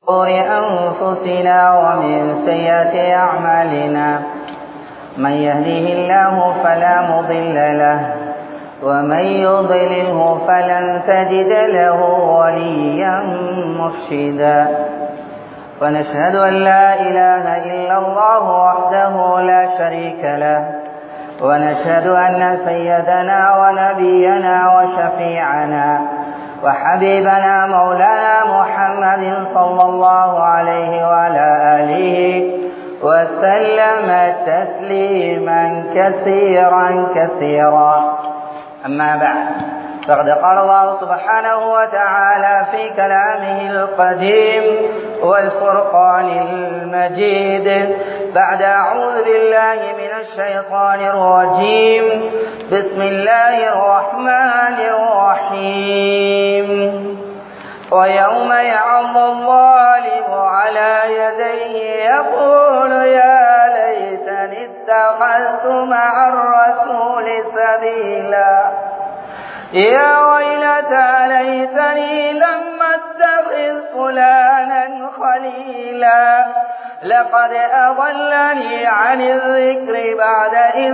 شرور أنفسنا ومن سيئات أعمالنا من يهده الله فلا مضل له ومن يضلله فلن تجد له وليا مرشدا ونشهد أن لا إله إلا الله وحده لا شريك له ونشهد أن سيدنا ونبينا وشفيعنا وحبيبنا مولانا محمد صلى الله عليه وعلى آله وسلم تسليما كثيرا كثيرا أما بعد فقد قال الله سبحانه وتعالى في كلامه القديم والفرقان المجيد بعد أعوذ بالله من الشيطان الرجيم بسم الله الرحمن الرحيم ويوم يعض الظالم على يديه يقول يا ليتني اتخذت مع الرسول سبيلا يا ويلتى ليتني لم اتخذ فلانا خليلا لقد أضلني عن الذكر بعد إذ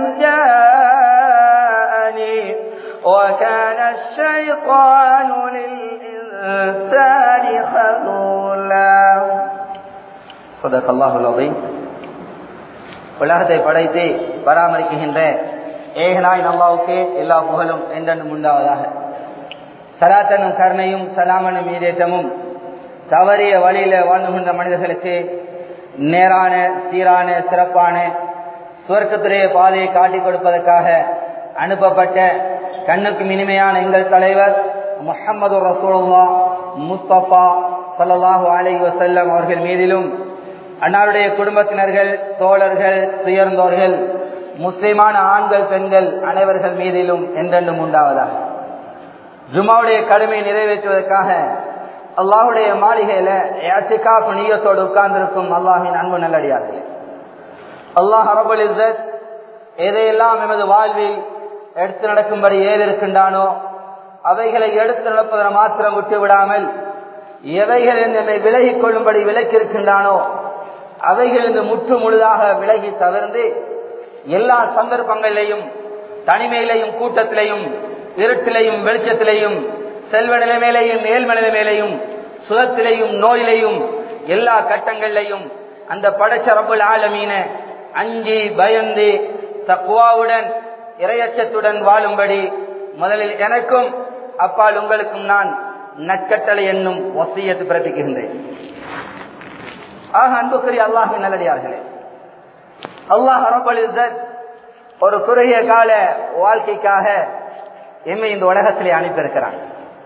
جاءني وكان الشيطان للإنسان خذولا صدق الله العظيم உலகத்தை படைத்து பராமரிக்கின்ற ஏகனாய் நல்லாவுக்கு எல்லா புகழும் என்றென்றும் உண்டாவதாக சலாத்தனும் கருணையும் சலாமனும் ஈரேற்றமும் தவறிய வழியில வாழ்ந்துகின்ற மனிதர்களுக்கு நேரான சீரான சிறப்பான சுவர்க்கத்துடைய பாதையை காட்டிக் கொடுப்பதற்காக அனுப்பப்பட்ட கண்ணுக்கு இனிமையான எங்கள் தலைவர் முஹம்மது ரசூலுல்லா முஸ்தபா சல்லாஹூ அலி வசல்லம் அவர்கள் மீதிலும் அன்னாருடைய குடும்பத்தினர்கள் தோழர்கள் துயர்ந்தோர்கள் முஸ்லிமான ஆண்கள் பெண்கள் அனைவர்கள் மீதிலும் என்றென்றும் உண்டாவதாக ஜுமாவுடைய கடமையை நிறைவேற்றுவதற்காக அல்லாஹுடைய மாளிகையில ஏசிகா புனியத்தோடு உட்கார்ந்திருக்கும் அல்லாஹின் அன்பு நல்லடியார்கள் அல்லாஹ் அரபுல் இசத் எதையெல்லாம் எமது வாழ்வில் எடுத்து நடக்கும்படி ஏதிருக்கின்றானோ அவைகளை எடுத்து நடப்பதை மாத்திரம் விட்டு விடாமல் எவைகள் நம்மை விலகிக் கொள்ளும்படி விலக்கியிருக்கின்றானோ அவைகளிலிருந்து முற்று முழுதாக விலகி தவிர்ந்து எல்லா சந்தர்ப்பங்களிலையும் தனிமையிலையும் கூட்டத்திலையும் இருட்டிலையும் வெளிச்சத்திலையும் செல்வ நிலைமையிலையும் ஏழ்ம நிலைமையிலையும் சுகத்திலையும் நோயிலையும் எல்லா கட்டங்களிலையும் அந்த படைச்ச ரபுல் ஆலமீன அஞ்சி பயந்து தக்குவாவுடன் இரையச்சத்துடன் வாழும்படி முதலில் எனக்கும் அப்பால் உங்களுக்கும் நான் நற்கட்டளை என்னும் வசியத்து பிறப்பிக்கின்றேன் ஆக அன்புக்குரிய அல்லாஹின் நல்லடியார்களே அல்லாஹ் ரபுல் ஒரு குறுகிய கால வாழ்க்கைக்காக எம்மை இந்த உலகத்திலே அனுப்பியிருக்கிறான்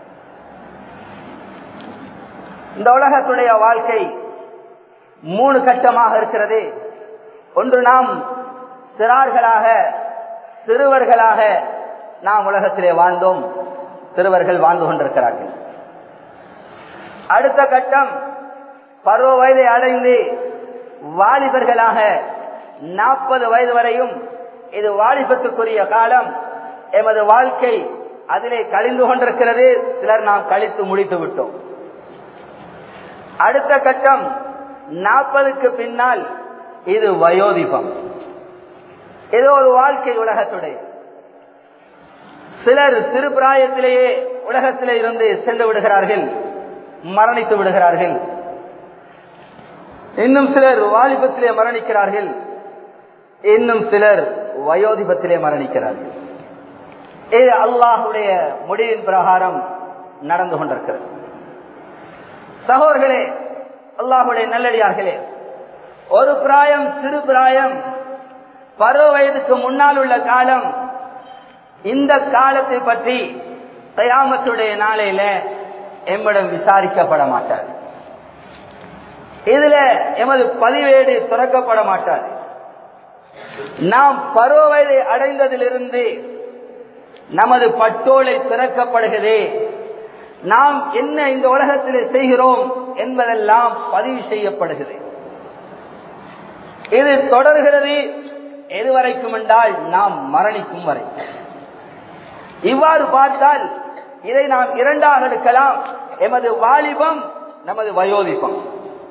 இந்த உலகத்துடைய வாழ்க்கை மூணு கட்டமாக இருக்கிறது ஒன்று நாம் சிறார்களாக சிறுவர்களாக நாம் உலகத்திலே வாழ்ந்தோம் சிறுவர்கள் வாழ்ந்து கொண்டிருக்கிறார்கள் அடுத்த கட்டம் பருவ வயதை அடைந்து வாலிபர்களாக நாற்பது வயது வரையும் இது வாலிபத்துக்குரிய காலம் எமது வாழ்க்கை அதிலே கழிந்து கொண்டிருக்கிறது சிலர் நாம் கழித்து முடித்து விட்டோம் அடுத்த கட்டம் நாற்பதுக்கு பின்னால் இது வயோதிபம் இது ஒரு வாழ்க்கை உலகத்துடைய சிலர் சிறு பிராயத்திலேயே உலகத்திலே இருந்து சென்று விடுகிறார்கள் மரணித்து விடுகிறார்கள் இன்னும் சிலர் வாலிபத்திலே மரணிக்கிறார்கள் இன்னும் சிலர் வயோதிபத்திலே மரணிக்கிறார்கள் இது அல்லாஹுடைய முடிவின் பிரகாரம் நடந்து கொண்டிருக்கிறது சகோர்களே அல்லாஹுடைய நல்லடியார்களே ஒரு பிராயம் சிறு பிராயம் பருவ வயதுக்கு முன்னால் உள்ள காலம் இந்த காலத்தை பற்றி கயாமத்துடைய நாளையில எம்மிடம் விசாரிக்கப்பட மாட்டார் இதுல எமது பதிவேடு துறக்கப்பட மாட்டார் நாம் பருவ வயதை அடைந்ததிலிருந்து நமது பட்டோலை திறக்கப்படுகிறதே நாம் என்ன இந்த உலகத்தில் செய்கிறோம் என்பதெல்லாம் பதிவு செய்யப்படுகிறது இது தொடர்கிறது எதுவரைக்கும் என்றால் நாம் மரணிக்கும் வரை இவ்வாறு பார்த்தால் இதை நாம் இரண்டாக எடுக்கலாம் எமது வாலிபம் நமது வயோதிபம்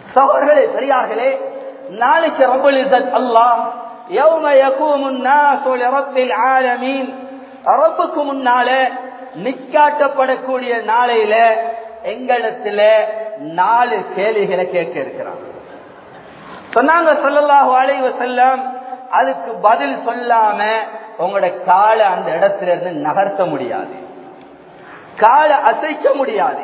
சகோதரர்களே பெரியார்களே நாளைக்கு ரபுல் இஸ்ஸத் அல்லாஹ் யௌம யகூமுன் நாஸு லிரப்பில் ஆலமீன் ரப்புக்கு முன்னால நிக்காட்டப்படக்கூடிய நாளையில எங்களிடத்துல நாலு கேள்விகளை கேட்க இருக்கிறான் சொன்னாங்க சொல்லல்லாஹு அலைஹி வஸல்லம் அதுக்கு பதில் சொல்லாம உங்களோட காலை அந்த இடத்துல இருந்து நகர்த்த முடியாது காலை அசைக்க முடியாது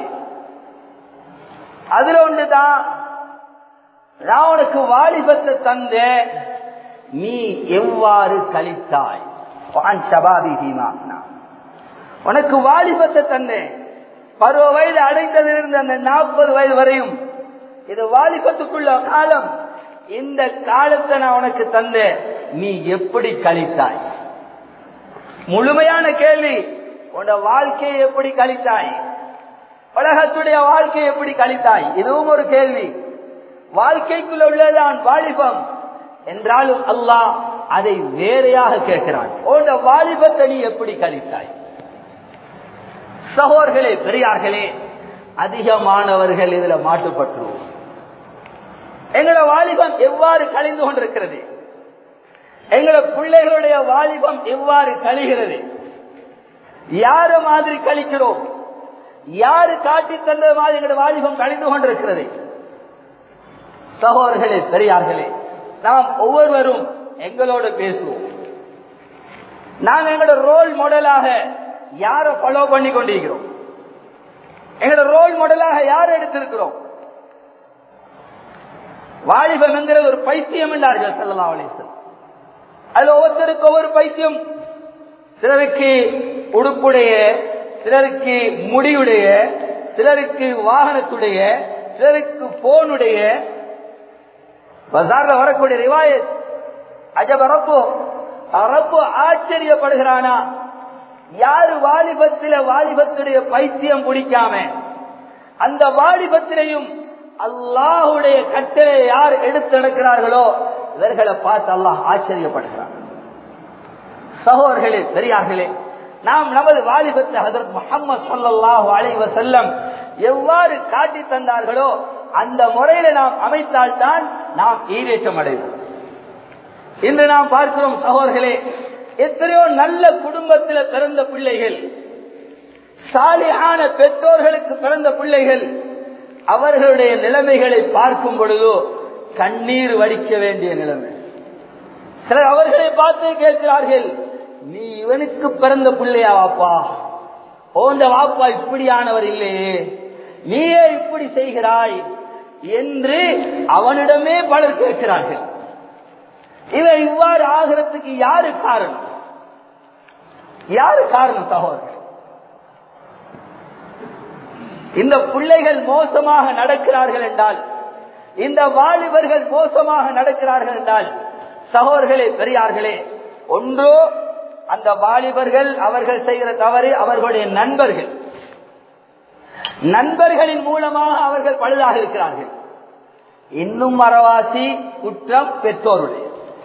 அதுல ஒன்றுதான் நான் உனக்கு வாலிபத்தை தந்த நீ எவ்வாறு கழித்தாய் வான் ஷபாபிஹி மாக்னா. உனக்கு வாலிபத்தை தந்தேன் பருவ வயது அடைந்ததிலிருந்து அந்த நாற்பது வயது வரையும் இது வாலிபத்துக்குள்ள காலம் இந்த காலத்தை நான் உனக்கு தந்தேன் நீ எப்படி கழித்தாய் முழுமையான கேள்வி உன் வாழ்க்கையை எப்படி கழித்தாய் உலகத்துடைய வாழ்க்கையை எப்படி கழித்தாய் இதுவும் ஒரு கேள்வி வாழ்க்கைக்குள்ள உள்ளதான் வாலிபம் என்றாலும் அல்லாஹ் அதை வேறையாக கேட்கிறான் உன் வாலிபத்தை நீ எப்படி கழித்தாய் சகோர்களே பெரியார்களே அதிகமானவர்கள் இதுல மாட்டுப்பட்டுருவோம் எங்களோட வாலிபம் எவ்வாறு கழிந்து கொண்டிருக்கிறது எங்களோட பிள்ளைகளுடைய வாலிபம் எவ்வாறு கழிகிறது யாரு மாதிரி கழிக்கிறோம் யாரு காட்டி தந்த மாதிரி எங்களோட வாலிபம் கழிந்து கொண்டிருக்கிறது சகோதரர்களே பெரியார்களே நாம் ஒவ்வொருவரும் எங்களோட பேசுவோம் நாம் எங்களோட ரோல் மாடலாக யாரை ஃபாலோ பண்ணி கொண்டிருக்கிறோம் எங்களோட ரோல் மாடலாக யாரை எடுத்திருக்கிறோம் வாலிபம் என்கிறது ஒரு பைத்தியம் என்றார்கள் செல்லலாம் அலிசல் அதுல ஒவ்வொருத்தருக்கு ஒவ்வொரு பைத்தியம் சிலருக்கு உடுப்புடைய சிலருக்கு முடியுடைய சிலருக்கு வாகனத்துடைய சிலருக்கு போனுடைய பசார்ல வரக்கூடிய ரிவாயத் அஜப் அரப்போ அரப்போ ஆச்சரியப்படுகிறானா யாரு வாலிபத்தில வாலிபத்துடைய பைத்தியம் பிடிக்காம அந்த வாலிபத்திலையும் அல்லாஹுடைய கட்டளை யார் எடுத்து நடக்கிறார்களோ இவர்களை பார்த்து அல்லாஹ் ஆச்சரியப்படுகிறார் சகோதர்களே பெரியார்களே நாம் நமது வாலிபத்தை ஹதரத் முகமது சொல்லல்லாஹு அலைவ செல்லம் எவ்வாறு காட்டி தந்தார்களோ அந்த முறையில நாம் அமைத்தால்தான் நாம் ஈரேற்றம் அடைவோம் இன்று நாம் பார்க்கிறோம் சகோதர்களே எத்தனையோ நல்ல குடும்பத்தில் பிறந்த பிள்ளைகள் சாலியான பெற்றோர்களுக்கு பிறந்த பிள்ளைகள் அவர்களுடைய நிலைமைகளை பார்க்கும் பொழுதோ கண்ணீர் வடிக்க வேண்டிய நிலைமை சிலர் அவர்களை பார்த்து கேட்கிறார்கள் நீ இவனுக்கு பிறந்த பிள்ளையா வாப்பா ஓந்த வாப்பா இப்படியானவர் இல்லையே நீயே இப்படி செய்கிறாய் என்று அவனிடமே பலர் கேட்கிறார்கள் இவன் இவ்வாறு ஆகிறதுக்கு யாரு காரணம் யாரு காரணம் சகோதரர் இந்த பிள்ளைகள் மோசமாக நடக்கிறார்கள் என்றால் இந்த வாலிபர்கள் மோசமாக நடக்கிறார்கள் என்றால் சகோதர்களே பெரியார்களே ஒன்றோ அந்த வாலிபர்கள் அவர்கள் செய்கிற தவறு அவர்களுடைய நண்பர்கள் நண்பர்களின் மூலமாக அவர்கள் பழுதாக இருக்கிறார்கள் இன்னும் மரவாசி குற்றம் பெற்றோருடைய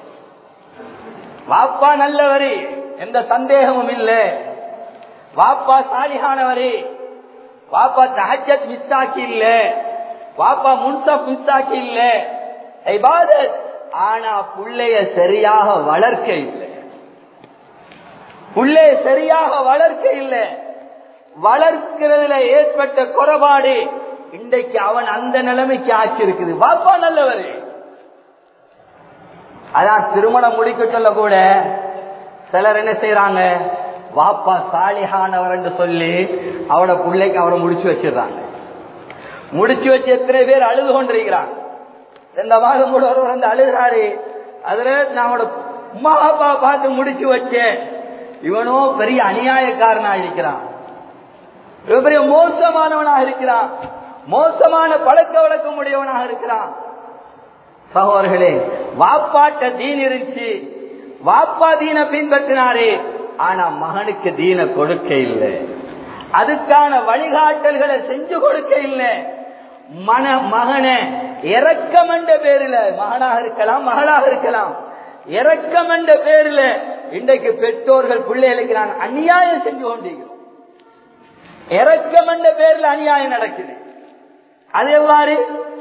வாப்பா நல்லவரே எந்த சந்தேகமும் இல்லை வாப்பா சாலிகானவரே வாப்பா தஹஜத் மிஸ் ஆக்கி இல்ல வாப்பா முன்சப் மிஸ் ஆக்கி இல்ல இபாதத் ஆனா புள்ளைய சரியாக வளர்க்க இல்லை புள்ளைய சரியாக வளர்க்க இல்லை வளர்க்கிறதுல ஏற்பட்ட குறைபாடு இன்றைக்கு அவன் அந்த நிலைமைக்கு ஆக்கி இருக்குது வாப்பா நல்லவரு அதான் திருமணம் முடிக்க சொல்ல கூட சிலர் என்ன செய்யறாங்க வாப்பா சாலிஹானவர் என்று சொல்லி அவட பிள்ளைக்கு அவரை முடிச்சு வச்சிடறாங்க முடிச்சு வச்சு எத்தனை பேர் அழுது கொண்டிருக்கிறான் இந்த மாதம் கூட ஒருவர் வந்து அழுகிறாரு அதுல நான் அவனோட உமா அப்பா பார்த்து முடிச்சு வச்சேன் இவனோ பெரிய அநியாயக்காரனா இருக்கிறான் இவன் பெரிய மோசமானவனாக இருக்கிறான் மோசமான பழக்க வழக்கம் உடையவனாக இருக்கிறான் சகோதரர்களே வாப்பாட்ட தீன் இருந்துச்சு வாப்பா தீன பின்பற்றினாரே ஆனா மகனுக்கு தீன கொடுக்க இல்லை அதுக்கான வழிகாட்டல்களை செஞ்சு கொடுக்க இல்லை மன மகனை இறக்கம் என்ற பேரில் மகனாக இருக்கலாம் மகளாக இருக்கலாம் இறக்கம் என்ற பேரில் இன்றைக்கு பெற்றோர்கள் பிள்ளைகளுக்கு நான் அநியாயம் செஞ்சு கொண்டிருக்கிறோம் இறக்கம் என்ற பேரில் அநியாயம் நடக்குது அது எவ்வாறு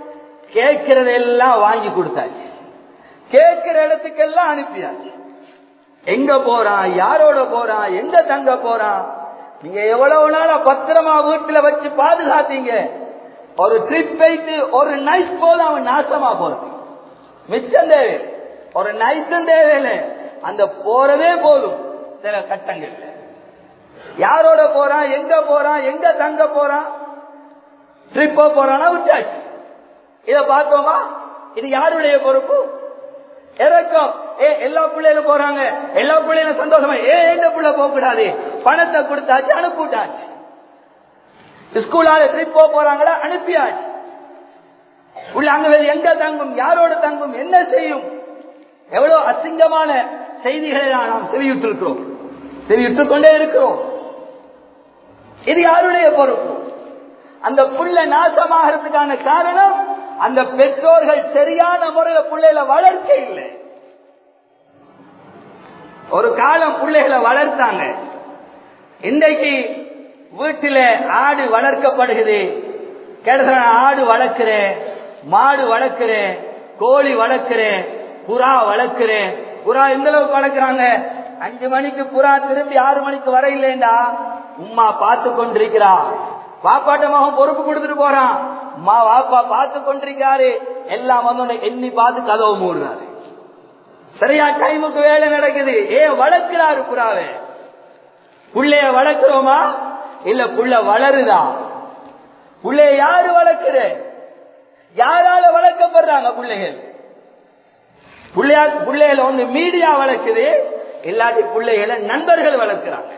கேட்கிறதெல்லாம் வாங்கி கொடுத்தாச்சு கேட்கிற இடத்துக்கெல்லாம் அனுப்பியாச்சு எங்க போறான் யாரோட போறான் எங்க தங்க போறான் நீங்க எவ்வளவு நாளா பத்திரமா வீட்டுல வச்சு பாதுகாத்தீங்க ஒரு ட்ரிப் போயிட்டு ஒரு நைட் போல அவன் நாசமா போறான் மிச்சம் தேவை ஒரு நைட்டும் தேவையில்லை அந்த போறதே போதும் சில கட்டங்கள் யாரோட போறான் எங்க போறான் எங்க தங்க போறான் ட்ரிப்போ போறானா விட்டாச்சு இத பார்த்தோமா இது யாருடைய பொறுப்பு இறக்கம் ஏ எல்லா பிள்ளைகளும் போறாங்க எல்லா பிள்ளைகளும் சந்தோஷமா ஏ எந்த பிள்ளை போக கூடாது பணத்தை கொடுத்தாச்சு அனுப்பிவிட்டாச்சு ஸ்கூலால ட்ரிப் போக போறாங்களா அனுப்பியாச்சு உள்ள அங்க வேறு எங்க தங்கும் யாரோட தங்கும் என்ன செய்யும் எவ்வளவு அசிங்கமான செய்திகளை நாம் செவியுற்றிருக்கிறோம் செவியுற்றுக் கொண்டே இருக்கிறோம் இது யாருடைய பொறுப்பு அந்த புள்ள நாசமாகிறதுக்கான காரணம் அந்த பெற்றோர்கள் சரியான முறையில பிள்ளைகளை வளர்க்க இல்லை ஒரு காலம் பிள்ளைகளை வளர்த்தாங்க இன்றைக்கு வீட்டில ஆடு வளர்க்கப்படுகிறது கிடைச்ச ஆடு வளர்க்கிறேன் மாடு வளர்க்கிறேன் கோழி வளர்க்கிறேன் புறா வளர்க்கிறேன் புறா எந்த அளவுக்கு வளர்க்கிறாங்க அஞ்சு மணிக்கு புறா திரும்பி ஆறு மணிக்கு வர இல்லைண்டா உமா பார்த்து கொண்டிருக்கிறா பாப்பாட்ட மகன் பொறுப்பு கொடுத்துட்டு போறான் மா வாப்பா பார்த்து கொண்டிருக்காரு எல்லாம் வந்து எண்ணி பார்த்து கதவு மூடுறாரு சரியா டைமுக்கு வேலை நடக்குது ஏ வளர்க்கிறாரு புறாவே புள்ளைய வளர்க்கிறோமா இல்ல புள்ள வளருதா புள்ளைய யாரு வளர்க்கிற யாரால வளர்க்கப்படுறாங்க பிள்ளைகள் பிள்ளையா பிள்ளைகளை வந்து மீடியா வளர்க்குது இல்லாட்டி பிள்ளைகளை நண்பர்கள் வளர்க்கிறாங்க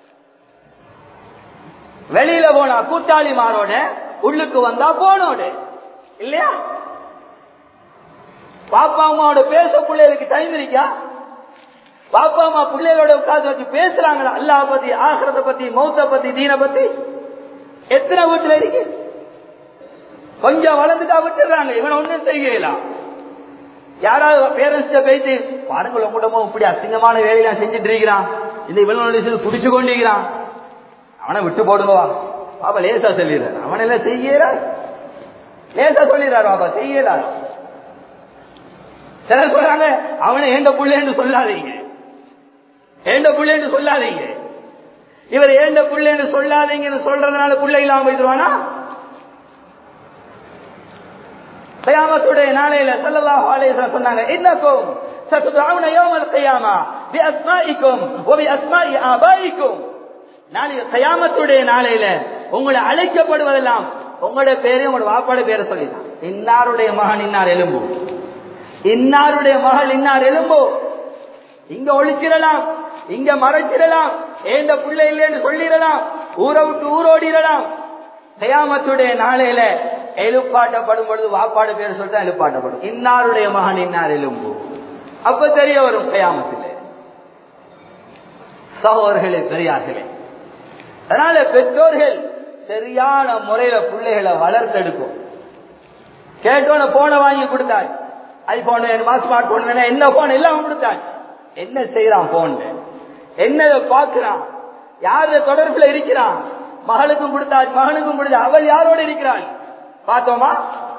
வெளியில போனா கூட்டாளிமாரோட உள்ளுக்கு வந்தா போனோட இல்லையா பாப்பா அம்மாவோட பேச பிள்ளைகளுக்கு டைம் இருக்கா பாப்பா அம்மா பிள்ளைகளோட உட்கார்ந்து வச்சு பேசுறாங்களா அல்லாஹ் பத்தி ஆசிரத்தை பத்தி மௌத்த பத்தி தீன பத்தி எத்தனை வீட்டுல இருக்கு கொஞ்சம் வளர்ந்துட்டா விட்டுறாங்க இவனை ஒண்ணும் செய்யலாம் யாராவது பேரண்ட்ஸ்ட போயிட்டு பாருங்கள் உங்கள்கிட்ட இப்படி அசிங்கமான வேலையெல்லாம் செஞ்சுட்டு இருக்கிறான் இந்த இவனோட குடிச்சு கொண்டிருக்கிறான் அவனை விட்டு போடுங்கவா பாப்பா லேசா சொல்லிடுறாரு அவன் எல்லாம் செய்யறார் லேசா சொல்லிடுறாரு பாப்பா செய்யறாரு சிலர் சொல்றாங்க அவனை ஏண்ட புள்ளேன்னு சொல்லாதீங்க ஏண்ட புள்ளேன்னு சொல்லாதீங்க இவர் ஏண்ட புள்ளேன்னு சொல்லாதீங்கன்னு சொல்றதுனால புள்ளை இல்லாம போயிடுவானா கயாமத்துடைய நாளையில சல்லல்லாஹு அலைஹி வஸல்லம் சொன்னாங்க இன்னக்கும் சத்துதுஊன யௌமல் கியாமா பி அஸ்மாஇக்கும் வ பி அஸ்மாஇ ஆபாயிக்கும் நாளைய கயாமத்துடைய நாளையில உங்களை அழைக்கப்படுவதெல்லாம் உங்களுடைய பேரையும் உங்களோட வாப்பாட பேரை சொல்லிதான் இன்னாருடைய மகன் இன்னார் எலும்பு இன்னாருடைய மகள் இன்னார் எலும்பு இங்க ஒழிச்சிடலாம் இங்க மறைச்சிடலாம் ஏந்த பிள்ளை இல்லைன்னு சொல்லிடலாம் ஊரை விட்டு ஊரோடிடலாம் கயாமத்துடைய நாளையில எழுப்பாட்டப்படும் பொழுது வாப்பாடு பேர் சொல்லிட்டு எழுப்பாட்டப்படும் இன்னாருடைய மகன் இன்னார் எலும்பு அப்ப தெரிய வரும் கயாமத்தில் சகோதரர்களே பெரியார்களே அதனால பெற்றோர்கள் சரியான முறையில பிள்ளைகளை வளர்த்தெடுக்கும் கேட்டோன்னு போனை வாங்கி கொடுத்தாய் ஐபோன் வேணுமா ஸ்மார்ட் போன் வேணும் என்ன போன் எல்லாம் கொடுத்தாய் என்ன செய்யறான் போன் என்ன பாக்குறான் யாரு தொடர்புல இருக்கிறான் மகளுக்கும் கொடுத்தாள் மகனுக்கும் கொடுத்தா அவள் யாரோட இருக்கிறாள் பார்த்தோமா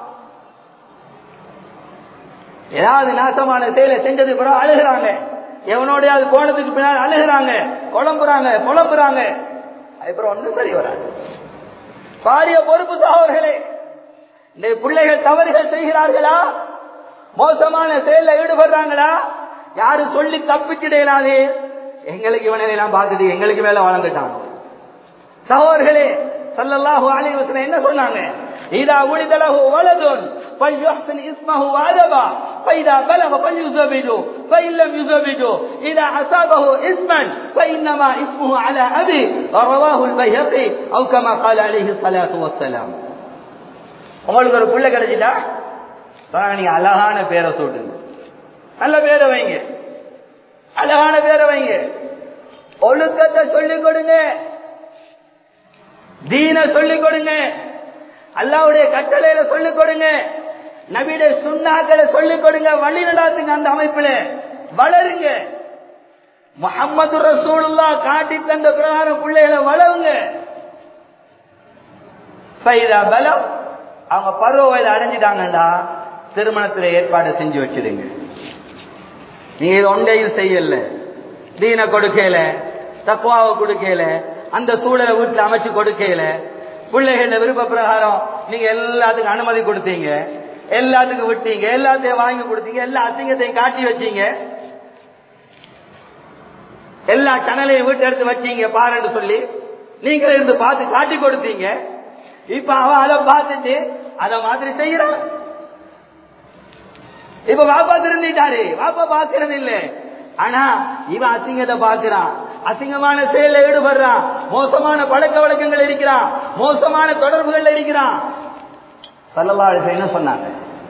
ஏதாவது நாசமான செயலை செஞ்சது பிறகு அழுகிறாங்க எவனோடையாவது போனதுக்கு பின்னால் அழுகிறாங்க குழம்புறாங்க புலம்புறாங்க அதுக்கப்புறம் ஒன்றும் சரி வராது பாரிய பொறுப்பு சகோதரர்களே இந்த பிள்ளைகள் தவறுகள் செய்கிறார்களா மோசமான செயல ஈடுபடுறாங்களா யாரு சொல்லி தப்பிச்சிடையலாது எங்களுக்கு இவனை எல்லாம் பார்த்துட்டு எங்களுக்கு மேல வளர்ந்துட்டாங்க சகோதரர்களே சல்லல்லாஹு அலைஹி வஸல்லம் என்ன சொன்னாங்க இதா உலிதலஹு வலதுன் فليحسن اسمه وادبا فاذا بلغ فليزوجه فان لم يزوجه اذا اصابه اسما فانما اسمه على ابي رواه البيهقي او كما قال عليه الصلاه والسلام உங்களுக்கு ஒரு பிள்ளை கிடைச்சிட்டா நீங்க அழகான பேரை சொல்லுங்க நல்ல பேரை வைங்க அழகான பேரை வைங்க ஒழுக்கத்தை சொல்லிக் கொடுங்க தீன சொல்லிக் கொடுங்க அல்லாவுடைய கட்டளையில சொல்லிக் கொடுங்க நபியுடைய சுண்ணாக்களை சொல்லிக் கொடுங்க வழி நடாத்துங்க அந்த அமைப்புல வளருங்க முகமது ரசூலுல்லா காட்டி தந்த பிரகாரம் பிள்ளைகளை வளருங்க பலம் அவங்க பருவ வயது அடைஞ்சிட்டாங்கடா திருமணத்துல ஏற்பாடு செஞ்சு வச்சிடுங்க நீங்க இது ஒன்றையும் செய்யல தீன கொடுக்கல தக்குவாவை கொடுக்கல அந்த சூழலை வீட்டுல அமைச்சு கொடுக்கல பிள்ளைகள விருப்ப பிரகாரம் நீங்க எல்லாத்துக்கும் அனுமதி கொடுத்தீங்க எல்லாத்துக்கும் விட்டீங்க எல்லாத்தையும் வாங்கி கொடுத்தீங்க எல்லா அசிங்கத்தையும் காட்டி வச்சீங்க எல்லா சேனலையும் வீட்டு எடுத்து வச்சீங்க பாருன்னு சொல்லி நீங்க இருந்து பார்த்து காட்டி கொடுத்தீங்க இப்ப அவன் அதை பார்த்துட்டு அத மாதிரி செய்யறான் இப்ப பாப்பா திருந்திட்டாரு பாப்பா பாக்குறது இல்ல ஆனா இவன் அசிங்கத்தை பாக்குறான் அசிங்கமான செயல ஈடுபடுறான் மோசமான பழக்க வழக்கங்கள் இருக்கிறான் மோசமான தொடர்புகள் இருக்கிறான் சல்லல்லாஹு என்ன சொன்னாங்க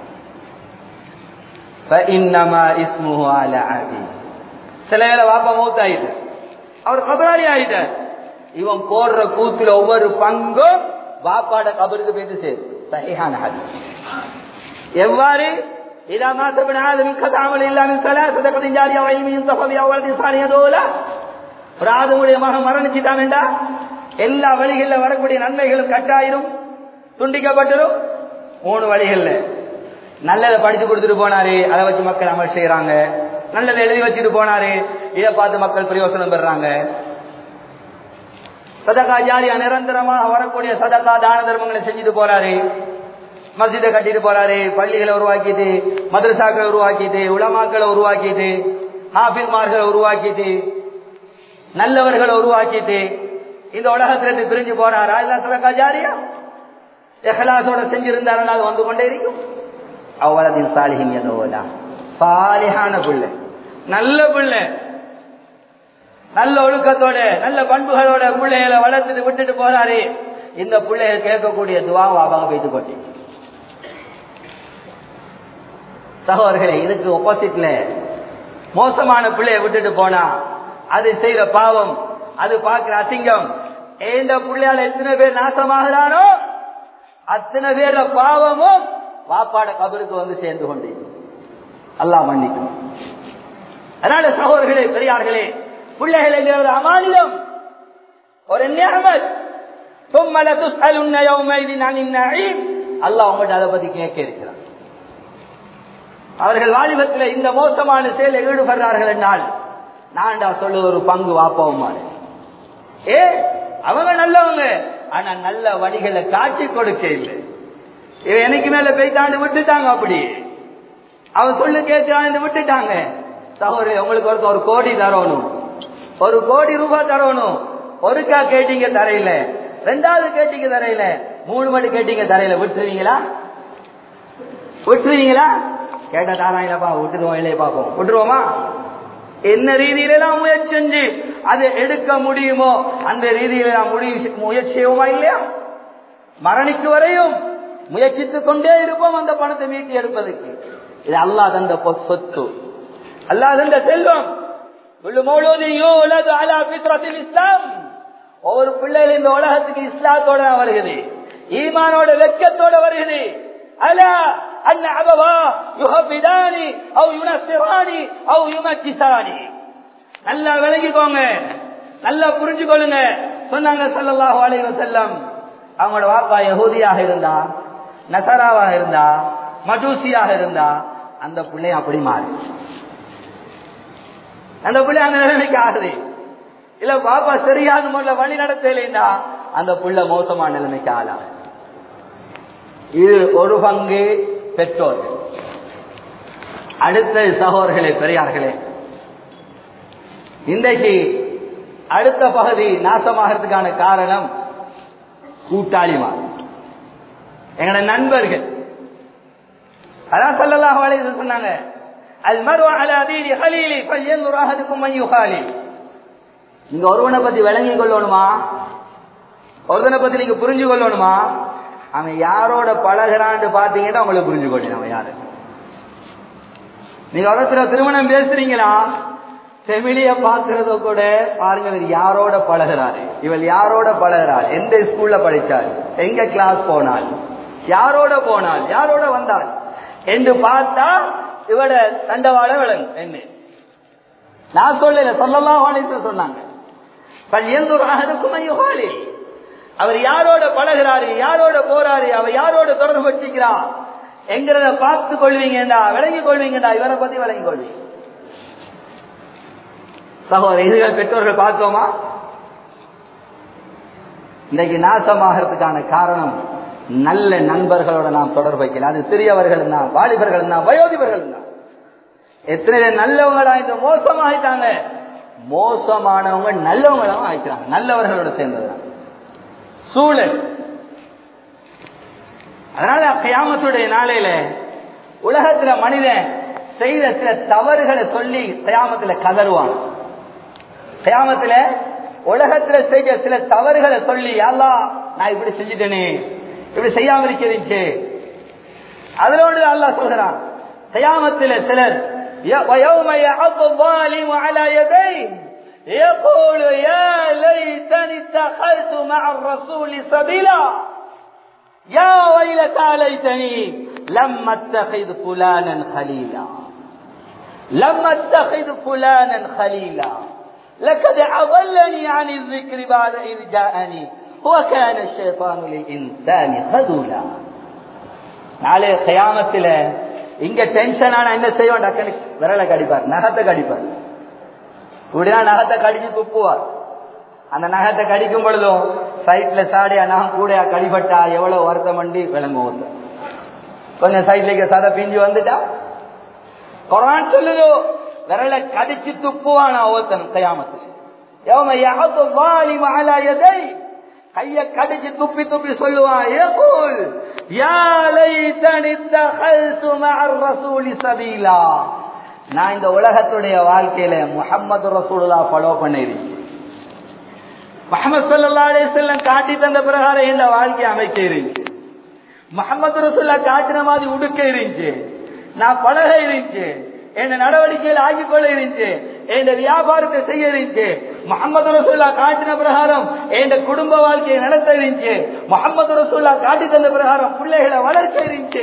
فإنما اسمه على عبيد சில வேளை வாப்பா மௌத் ஆயிட்டு அவர் கபராளி ஆயிட்டார் இவன் போடுற கூத்துல ஒவ்வொரு பங்கும் பாப்பாட கபருக்கு போயிட்டு சேரும் சஹிஹான ஹதீஸ் எவ்வாறு இதா மாத்த பின் ஆதமின் கதாமல் இல்லாமல் சலா சதகத்தின் ஜாரியா வைமியின் தஃபவியா வலதி சாலிய தோலா ஒரு ஆதமுடைய மகன் மரணிச்சிட்டான்டா எல்லா வழிகளில் வரக்கூடிய நன்மைகளும் கட்டாயிரும் துண்டிக்கப்பட்டுரும் மூணு வழிகள்ல நல்லதை படிச்சு கொடுத்துட்டு போனாரு அதை வச்சு மக்கள் அமல் செய்யறாங்க நல்லதை எழுதி வச்சுட்டு போனாரு இதை பார்த்து மக்கள் பிரயோசனம் பெறாங்க சதகா ஜாரியா நிரந்தரமாக வரக்கூடிய சதகா தான தர்மங்களை செஞ்சுட்டு போறாரு மஸ்ஜிதை கட்டிட்டு போறாரு பள்ளிகளை உருவாக்கிட்டு மதரசாக்களை உருவாக்கிட்டு உலமாக்களை உருவாக்கிட்டு ஹாஃபில்மார்களை உருவாக்கிட்டு நல்லவர்களை உருவாக்கிட்டு இந்த உலகத்திலிருந்து பிரிஞ்சு போறாரா இல்ல சதகா ஜாரியா எஹலாசோட செஞ்சிருந்தாருன்னா அது வந்து கொண்டே இருக்கும் அவ்வளதின் சாலிஹின் எதோலா சாலிஹான பிள்ளை நல்ல பிள்ளை நல்ல ஒழுக்கத்தோட நல்ல பண்புகளோட பிள்ளைகளை வளர்த்துட்டு விட்டுட்டு போறாரு இந்த பிள்ளைகள் கேட்கக்கூடிய துவாவை அவங்க வைத்து கொட்டி சகோதரர்களே இதுக்கு ஒப்போசிட்ல மோசமான பிள்ளைய விட்டுட்டு போனா அது செய்யற பாவம் அது பார்க்கிற அசிங்கம் ஏந்த பிள்ளையால எத்தனை பேர் நாசமாகிறானோ அத்தனை பேர பாவமும் வாப்பாட கபருக்கு வந்து சேர்ந்து கொண்டு அல்லாஹ் மன்னிக்கும் அதனால சகோதரர்களே பெரியார்களே பிள்ளைகள் என்கிற ஒரு அமானிதம் ஒரு நியமத் ثم لتسألن يومئذ عن النعيم அல்லாஹ் உங்கள்ட்ட அதை பத்தி கேட்க இருக்கிறான் அவர்கள் வாலிபத்தில் இந்த மோசமான செயலில் ஈடுபடுறார்கள் என்றால் நான்டா சொல்லு ஒரு பங்கு வாப்பவும் ஏ அவங்க நல்லவங்க ஆனா நல்ல வழிகளை காட்டி கொடுக்க இல்லை இவன் எனக்கு மேல போய்த்தாண்டு விட்டுட்டாங்க அப்படி அவன் சொல்லு கேட்கிறான் விட்டுட்டாங்க சகோதரி உங்களுக்கு ஒருத்தர் ஒரு கோடி தரணும் ஒரு கோடி ரூபாய் தரணும் ஒருக்கா கேட்டீங்க தரையில ரெண்டாவது கேட்டீங்க தரையில மூணு மணி கேட்டீங்க தரையில விட்டுருவீங்களா விட்டுருவீங்களா கேட்ட தாராயிலப்பா விட்டுருவோம் இல்லையே பார்ப்போம் விட்டுருவோமா என்ன ரீதியில எல்லாம் முயற்சி செஞ்சு அதை எடுக்க முடியுமோ அந்த ரீதியில நாம் முடிவு முயற்சி செய்வோமா இல்லையா மரணிக்கு வரையும் முயற்சித்துக் கொண்டே இருப்போம் அந்த பணத்தை மீட்டி எடுப்பதற்கு இது அல்லா தந்த சொத்து அல்லா தந்த செல்வம் இஸ்லாம் ஒவ்வொரு பிள்ளைகள் இந்த உலகத்துக்கு இஸ்லாத்தோட வருகிறது ஈமானோட வெக்கத்தோட வருகிறது அலா அன் அபவா யுஹபிதானி அவ் யுனசிரானி அவ் யுமஜிசானி நல்லா விளங்கிக்கோங்க நல்லா புரிஞ்சுக்கொள்ளுங்க சொன்னாங்க சல்லல்லாஹு அலைஹி வஸல்லம் அவங்களோட வாப்பா யகூதியாக இருந்தா நசராவாக இருந்தா மஜூசியாக இருந்தா அந்த பிள்ளை அப்படி மாறி அந்த பிள்ளை அந்த நிலைமைக்கு ஆகுது இல்ல பாப்பா சரியான முறையில் வழி நடத்தலைண்டா அந்த புள்ள மோசமான நிலைமைக்கு ஆளாக இது ஒரு பங்கு பெற்றோர்கள் அடுத்த சகோதரர்களே பெரியார்களே இன்றைக்கு அடுத்த பகுதி நாசமாகிறதுக்கான காரணம் கூட்டாளிமார் எங்களோட நண்பர்கள் அதான் சொல்லலாம் வளைந்து சொன்னாங்க அல் மரு அல அதீரி ஹலீலி பையன் ராகதுக்கும் மையுகாலி நீங்க ஒருவனை பத்தி விளங்கி கொள்ளணுமா ஒருவனை பத்தி நீங்க புரிஞ்சு கொள்ளணுமா அவன் யாரோட பழகிறான்னு பாத்தீங்கன்னா உங்களுக்கு புரிஞ்சு கொள்ளணும் அவன் யாரு நீங்க ஒருத்தர் திருமணம் பேசுறீங்களா செமிலிய பாக்குறத கூட பாருங்க இவர் யாரோட பழகிறாரு இவள் யாரோட பழகிறாள் எந்த ஸ்கூல்ல படிச்சாள் எங்க கிளாஸ் போனாள் யாரோட போனாள் யாரோட வந்தாள் என்று பார்த்தா இவட தண்டவாள விலங்கு என்ன நான் சொல்லல சொல்லலாம் சொன்னாங்க பல்யந்தூர் அகதுக்கும் ஐயோகாலி அவர் யாரோட பழகிறாரு யாரோட போறாரு அவர் யாரோட தொடர்பு வச்சுக்கிறார் என்கிறத பார்த்து கொள்வீங்கடா விளங்கி கொள்வீங்கடா இவரை பத்தி விளங்கி கொள்வீங்க சகோதர இதுகள் பெற்றோர்கள் பார்த்தோமா இன்னைக்கு நாசமாகிறதுக்கான காரணம் நல்ல நண்பர்களோட நாம் தொடர்பு வைக்கல அது சிறியவர்கள் தான் வாலிபர்கள் தான் வயோதிபர்கள் தான் எத்தனை பேர் நல்லவங்களா இந்த மோசமாயிட்டாங்க மோசமானவங்க நல்லவங்களாவும் ஆயிக்கிறாங்க நல்லவர்களோட சேர்ந்ததுதான் சூழல் அதனால கயாமத்துடைய நாளையில உலகத்துல மனிதன் செய்த சில தவறுகளை சொல்லி கயாமத்துல கதறுவான் கயாமத்துல உலகத்துல செய்த சில தவறுகளை சொல்லி அல்லா நான் இப்படி செஞ்சுட்டேனே இப்படி செய்யாம இருக்கிறீங்க அதனோடு அல்லாஹ் சொல்கிறான் கயாமத்துல சிலர் ويوم يعض الظالم على يديه يقول يا ليتني اتخذت مع الرسول سبيلا يا ويلتى ليتني لم اتخذ فلانا خليلا لم اتخذ فلانا خليلا لقد اضلني عن الذكر بعد اذ جاءني وكان الشيطان للانسان خذولا நாளைய கயாமத்துல இங்க டென்ஷன் ஆனா என்ன செய்வோம் டக்குனு விரலை கடிப்பார் நகத்தை கடிப்பார் இப்படிதான் நகத்தை கடிச்சு துப்புவார் அந்த நகத்தை கடிக்கும் பொழுதும் சைட்ல சாடியா நகம் கூடையா கடிபட்டா எவ்வளவு வருத்தம் பண்ணி விளங்குவோம் கொஞ்சம் சைட்ல சதை பிஞ்சு வந்துட்டா குரான் சொல்லுதோ விரலை கடிச்சு துப்புவானா ஒருத்தன் கயாமத்தில் எவம யஹது ظالم على يديه கைய கடிச்சு துப்பி துப்பி சொல்லுவான் ஏகூல் யா லைதனி தഖல்து மஅ الرسول சபீலா நான் இந்த உலகத்துடைய வாழ்க்கையில முஹம்மது ரசூலுல்லாஹ் ஃபாலோ பண்ணிருக்கேன் முகமது சல்லா அலிசல்லம் காட்டி தந்த பிரகாரம் இந்த வாழ்க்கை அமைக்க இருந்துச்சு முகமது ரசூல்லா காட்டின மாதிரி உடுக்க இருந்துச்சு நான் பழக இருந்துச்சு என் நடவடிக்கையில் ஆக்கிக்கொள்ள இருந்துச்சு என் வியாபாரத்தை செய்ய இருந்துச்சு முகமது ரசூல்லா காட்டின பிரகாரம் என் குடும்ப வாழ்க்கையை நடத்த இருந்துச்சு முகமது ரசூல்லா காட்டி தந்த பிரகாரம் பிள்ளைகளை வளர்க்க இருந்துச்சு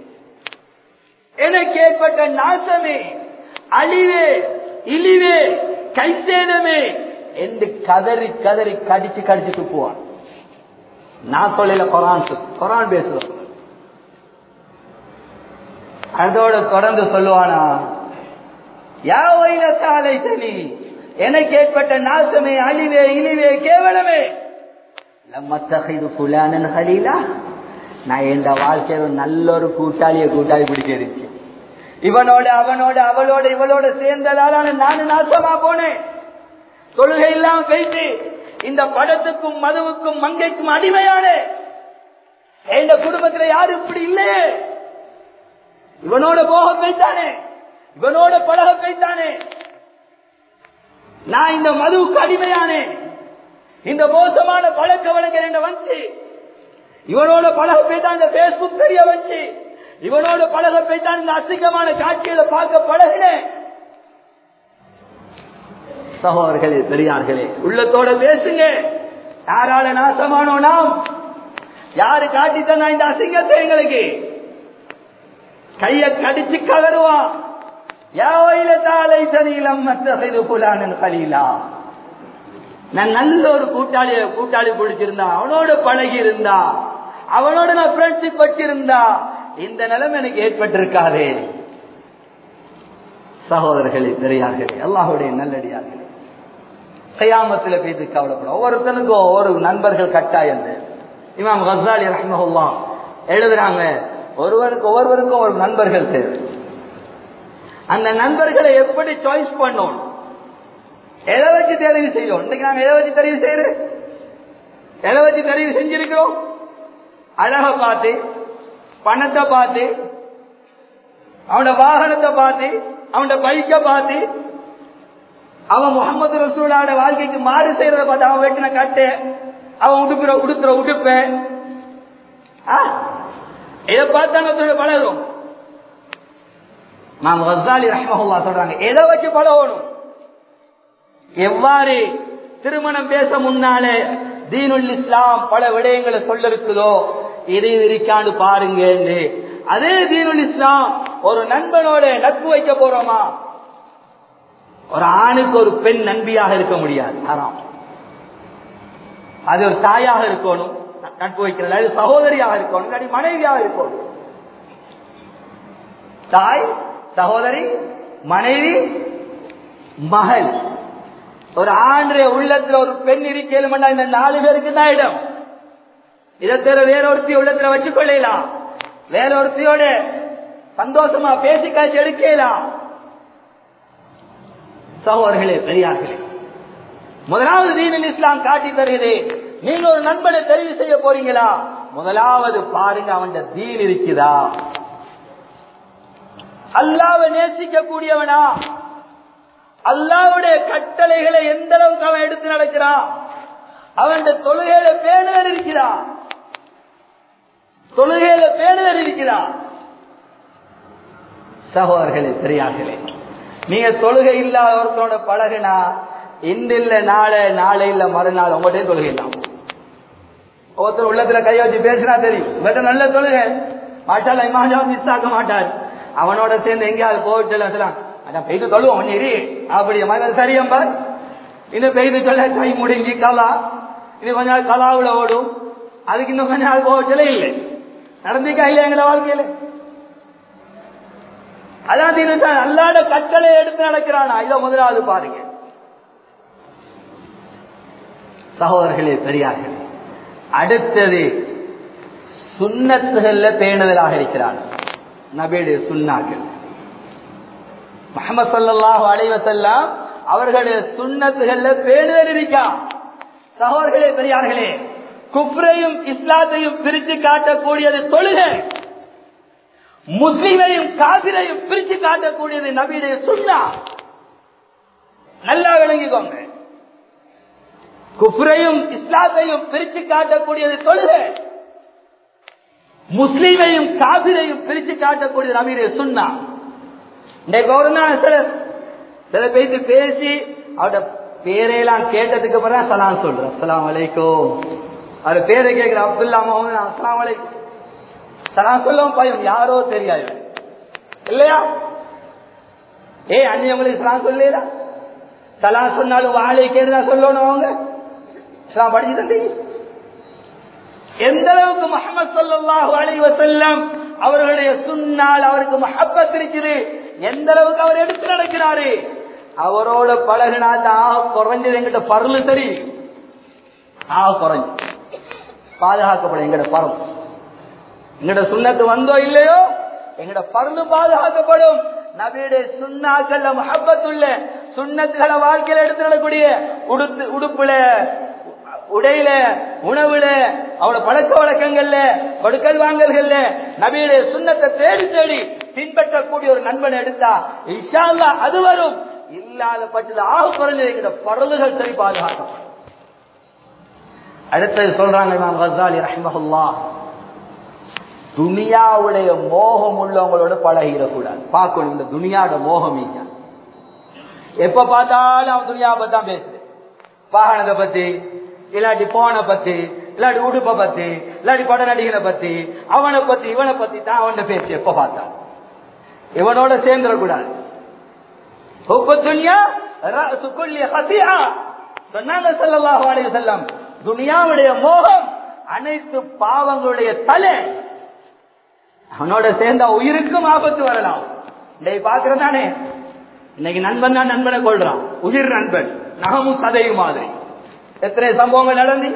எனக்கு ஏற்பட்ட நாசமே அழிவே இழிவே கைசேதமே என்று கதறி கதறி கடிச்சு கடிச்சு துப்புவான் நான் சொல்லல குரான் குரான் பேசுவோம் அதோட தொடர்ந்து சொல்லுவானா யா வயல சாலை தனி எனக்கு ஏற்பட்ட நாசமே அழிவே இழிவே கேவலமே லம்மத்தகைது புலானன் ஹலீலா நான் இந்த வாழ்க்கையில நல்ல ஒரு கூட்டாளிய கூட்டாளி பிடிச்சிருச்சு இவனோட அவனோட அவளோட இவளோட சேர்ந்ததால நானும் நாசமா போனேன் தொழுகை இல்லாம பேசி இந்த படத்துக்கும் மதுவுக்கும் மங்கைக்கும் அடிமையான எந்த குடும்பத்துல யாரும் இப்படி இல்லையே இவனோட போக போய்த்தானே இவனோட பழக போய்த்தானே நான் இந்த மதுவுக்கு அடிமையானே இந்த மோசமான பழக்க வழக்க என்ன வந்து இவனோட பழக போய்தான் இந்த பேஸ்புக் தெரிய வச்சு இவனோட பழக போய்தான் இந்த அசிங்கமான காட்சிகளை பார்க்க பழகினேன் சகோதரர்களே பெரியார்களே உள்ளத்தோட பேசுங்க யாரால நாசமானோ நாம் யாரு காட்டித்தனா இந்த அசிங்கத்தை எங்களுக்கு கைய கடிச்சு கதறுவான் யாவையில தாலை சனியிலம் மற்ற புலானன் கலீலா நான் நல்ல ஒரு கூட்டாளி கூட்டாளி பிடிச்சிருந்தா அவனோட பழகி இருந்தா அவனோட நான் ஃப்ரெண்ட்ஷிப் வச்சிருந்தா இந்த நிலைமை எனக்கு ஏற்பட்டிருக்காதே சகோதரர்களே பெரியார்களே அல்லாஹுடைய நல்லடியார்களே கையாமத்தில் பேசி கவலைப்படும் ஒவ்வொருத்தனுக்கும் ஒவ்வொரு நண்பர்கள் கட்டாயம் இமாம் கசாலி ரஹ்மஹுல்லா எழுதுறாங்க ஒருவருக்கு ஒவ்வொருவருக்கும் ஒரு நண்பர்கள் தேவை அந்த நண்பர்களை எப்படி சாய்ஸ் பண்ணணும் எதை வச்சு தெரிவு செய்யும் இன்னைக்கு நாங்க எதை வச்சு தெரிவு செய்யறது எதை வச்சு தெரிவு செஞ்சிருக்கிறோம் அழக பார்த்து பணத்தை பார்த்து அவனோட வாகனத்தை பார்த்து அவனோட பைக்கை பார்த்து அவன் முகமது ரசூலோட வாழ்க்கைக்கு மாறு செய்யறத பார்த்து அவன் வெட்டின கட்டு அவன் உடுப்புற உடுத்துற உடுப்ப இதை பார்த்தாங்க பழகிறோம் நாம் வசாலி ரஹ்மஹுல்லா சொல்றாங்க எதை வச்சு பழகணும் எவ்வாறு திருமணம் பேச முன்னாலே தீனுல் இஸ்லாம் பல விடயங்களை சொல்ல இருக்குதோ இது இருக்கான்னு பாருங்க அதே தீனுல் இஸ்லாம் ஒரு நண்பனோட நட்பு வைக்க போறோமா ஒரு ஆணுக்கு ஒரு பெண் நண்பியாக இருக்க முடியாது ஹராம் அது ஒரு தாயாக இருக்கணும் நட்பு வைக்கிறது அது சகோதரியாக இருக்கணும் இல்லாட்டி மனைவியாக இருக்கணும் தாய் சகோதரி மனைவி மகள் ஒரு ஆண்டைய உள்ளத்துல ஒரு பெண் இருக்கேன் இந்த நாலு பேருக்கு தான் இடம் இதை தவிர வேறொருத்தி உள்ளத்துல வச்சுக் கொள்ளலாம் வேறொருத்தியோட சந்தோஷமா பேசி காய்ச்சி எடுக்கலாம் சகோதரர்களே பெரியார்களே முதலாவது தீனில் இஸ்லாம் காட்டி தருகிறது நீங்க ஒரு நண்பனை தெரிவு செய்ய போறீங்களா முதலாவது பாருங்க அவன் தீன் இருக்குதா அல்லாவை நேசிக்க கூடியவனா அல்லாவுடைய கட்டளைகளை எந்த அளவுக்கு அவன் எடுத்து நடக்கிறான் அவன் தொழுகையில பேணுதல் இருக்கிறான் தொழுகையில பேணுதல் இருக்கிறான் சகோதரர்களே பெரியார்களே நீங்க தொழுகை இல்லாத ஒருத்தரோட பழகினா இன்று இல்ல நாளை நாளை இல்ல மறுநாள் உங்கள்கிட்ட தொழுகை இல்லாம ஒருத்தர் உள்ளத்துல கை வச்சு பேசினா தெரியும் உங்கள்கிட்ட நல்ல தொழுகை மாட்டால இமாஜாவும் மிஸ் ஆக்க மாட்டார் அவனோட சேர்ந்து எங்கேயாவது போயிட்டு சொல்லலாம் அதான் பெய்து தொழுவோம் ஒன்னு இரு அப்படி மகன் சரியம்பா இன்னும் பெய்து சொல்ல கை முடிஞ்சு கலா இது கொஞ்ச நாள் கலாவுல ஓடும் அதுக்கு இன்னும் கொஞ்ச நாள் போகச்சல இல்லை நடந்துக்கா இல்லையா எங்களை வாழ்க்கையில அதான் அல்லாட கட்டளை எடுத்து நடக்கிறானா இதை முதலாவது பாருங்க சகோதரர்களே பெரியார்களே அடுத்தது சுண்ணத்துகள்ல பேணுதலாக இருக்கிறார் நபீடு சுண்ணாக்கள் முகமது சல்லாஹு அலைவசல்லாம் அவர்களுடைய சுண்ணத்துகள்ல பேணுதல் இருக்கா சகோதரர்களே பெரியார்களே குப்ரையும் இஸ்லாத்தையும் பிரித்து காட்டக்கூடியது தொழுகை முஸ்லிமையும் காபிரையும் பிரித்து காட்டக்கூடியது நபீடைய சுண்ணா நல்லா விளங்கிக்கோங்க குப்ரையும் இஸ்லாத்தையும் பிரித்து காட்டக்கூடியது தொழுகை முஸ்லீமையும் காபிரையும் பிரித்து காட்டக்கூடியது நபீடைய சுண்ணா இன்றைக்கு ஒரு நாள் சில சில பேசி பேசி அவட பேரையெல்லாம் கேட்டதுக்கு அப்புறம் சலாம் சொல்றேன் அஸ்லாம் வலைக்கும் அவர் பேரை கேட்கிற அப்துல்லா மோகன் அஸ்லாம் வலைக்கும் சலாம் சொல்லவும் பயம் யாரோ தெரியாது இல்லையா ஏ அந்நியவங்களுக்கு சலாம் சொல்லல சலாம் சொன்னாலும் வாழை கேட்டுதான் சொல்லணும் அவங்க சலாம் படிச்சு தந்தீங்க எந்த அளவுக்கு முகமது சல்லாஹு அலி வசல்லம் அவர்களுடைய சுண்ணால் அவருக்கு மஹப்பத் இருக்குது எந்த அளவுக்கு அவர் எடுத்து நடக்கிறாரு அவரோட பழகினாத்த ஆக குறைஞ்சது எங்கிட்ட பருளு சரி ஆக குறைஞ்சு பாதுகாக்கப்படும் எங்கட பரம் எங்கட சுண்ணத்து வந்தோ இல்லையோ எங்கட பருளு பாதுகாக்கப்படும் நபியுடைய சுண்ணாக்கள்ல மஹப்பத்துள்ள சுண்ணத்துகளை வாழ்க்கையில எடுத்து நடக்கூடிய உடுத்து உடுப்புல உடையில உணவுல அவட பழக்க வழக்கங்கள்ல கொடுக்கல் வாங்கல்கள்ல நபியுடைய சுண்ணத்தை தேடி தேடி பின்பற்றக்கூடிய ஒரு நண்பன் எடுத்தா இஷால்லா அது வரும் இல்லாத பட்சத்தில் ஆக குறைஞ்ச பரலுகள் சரி பாதுகாக்கப்படும் அடுத்தது சொல்றாங்க இமாம் கசாலி ரஹ்மஹுல்லா துனியாவுடைய மோகம் உள்ளவங்களோட பழகிடக்கூடாது பார்க்கணும் இந்த துனியாவோட மோகம் இல்ல எப்ப பார்த்தாலும் அவன் துனியாவை தான் பேசுது வாகனத்தை பத்தி இல்லாட்டி போனை பத்தி இல்லாட்டி உடுப்பை பத்தி இல்லாட்டி பட நடிகனை பத்தி அவனை பத்தி இவனை பத்தி தான் அவன் பேச்சு எப்ப பார்த்தா இவனோட சேர்ந்துடக்கூடாது சொன்னாங்க ஸல்லல்லாஹு அலைஹி வஸல்லம் துனியாவுடைய மோகம் அனைத்து பாவங்களுடைய தலை அவனோட சேர்ந்த உயிருக்கும் ஆபத்து வரலாம் இதை பாக்குறதானே இன்னைக்கு நண்பன் தான் நண்பனை கொள்றான் உயிர் நண்பன் நகமும் சதையும் மாதிரி எத்தனை சம்பவங்கள் நடந்து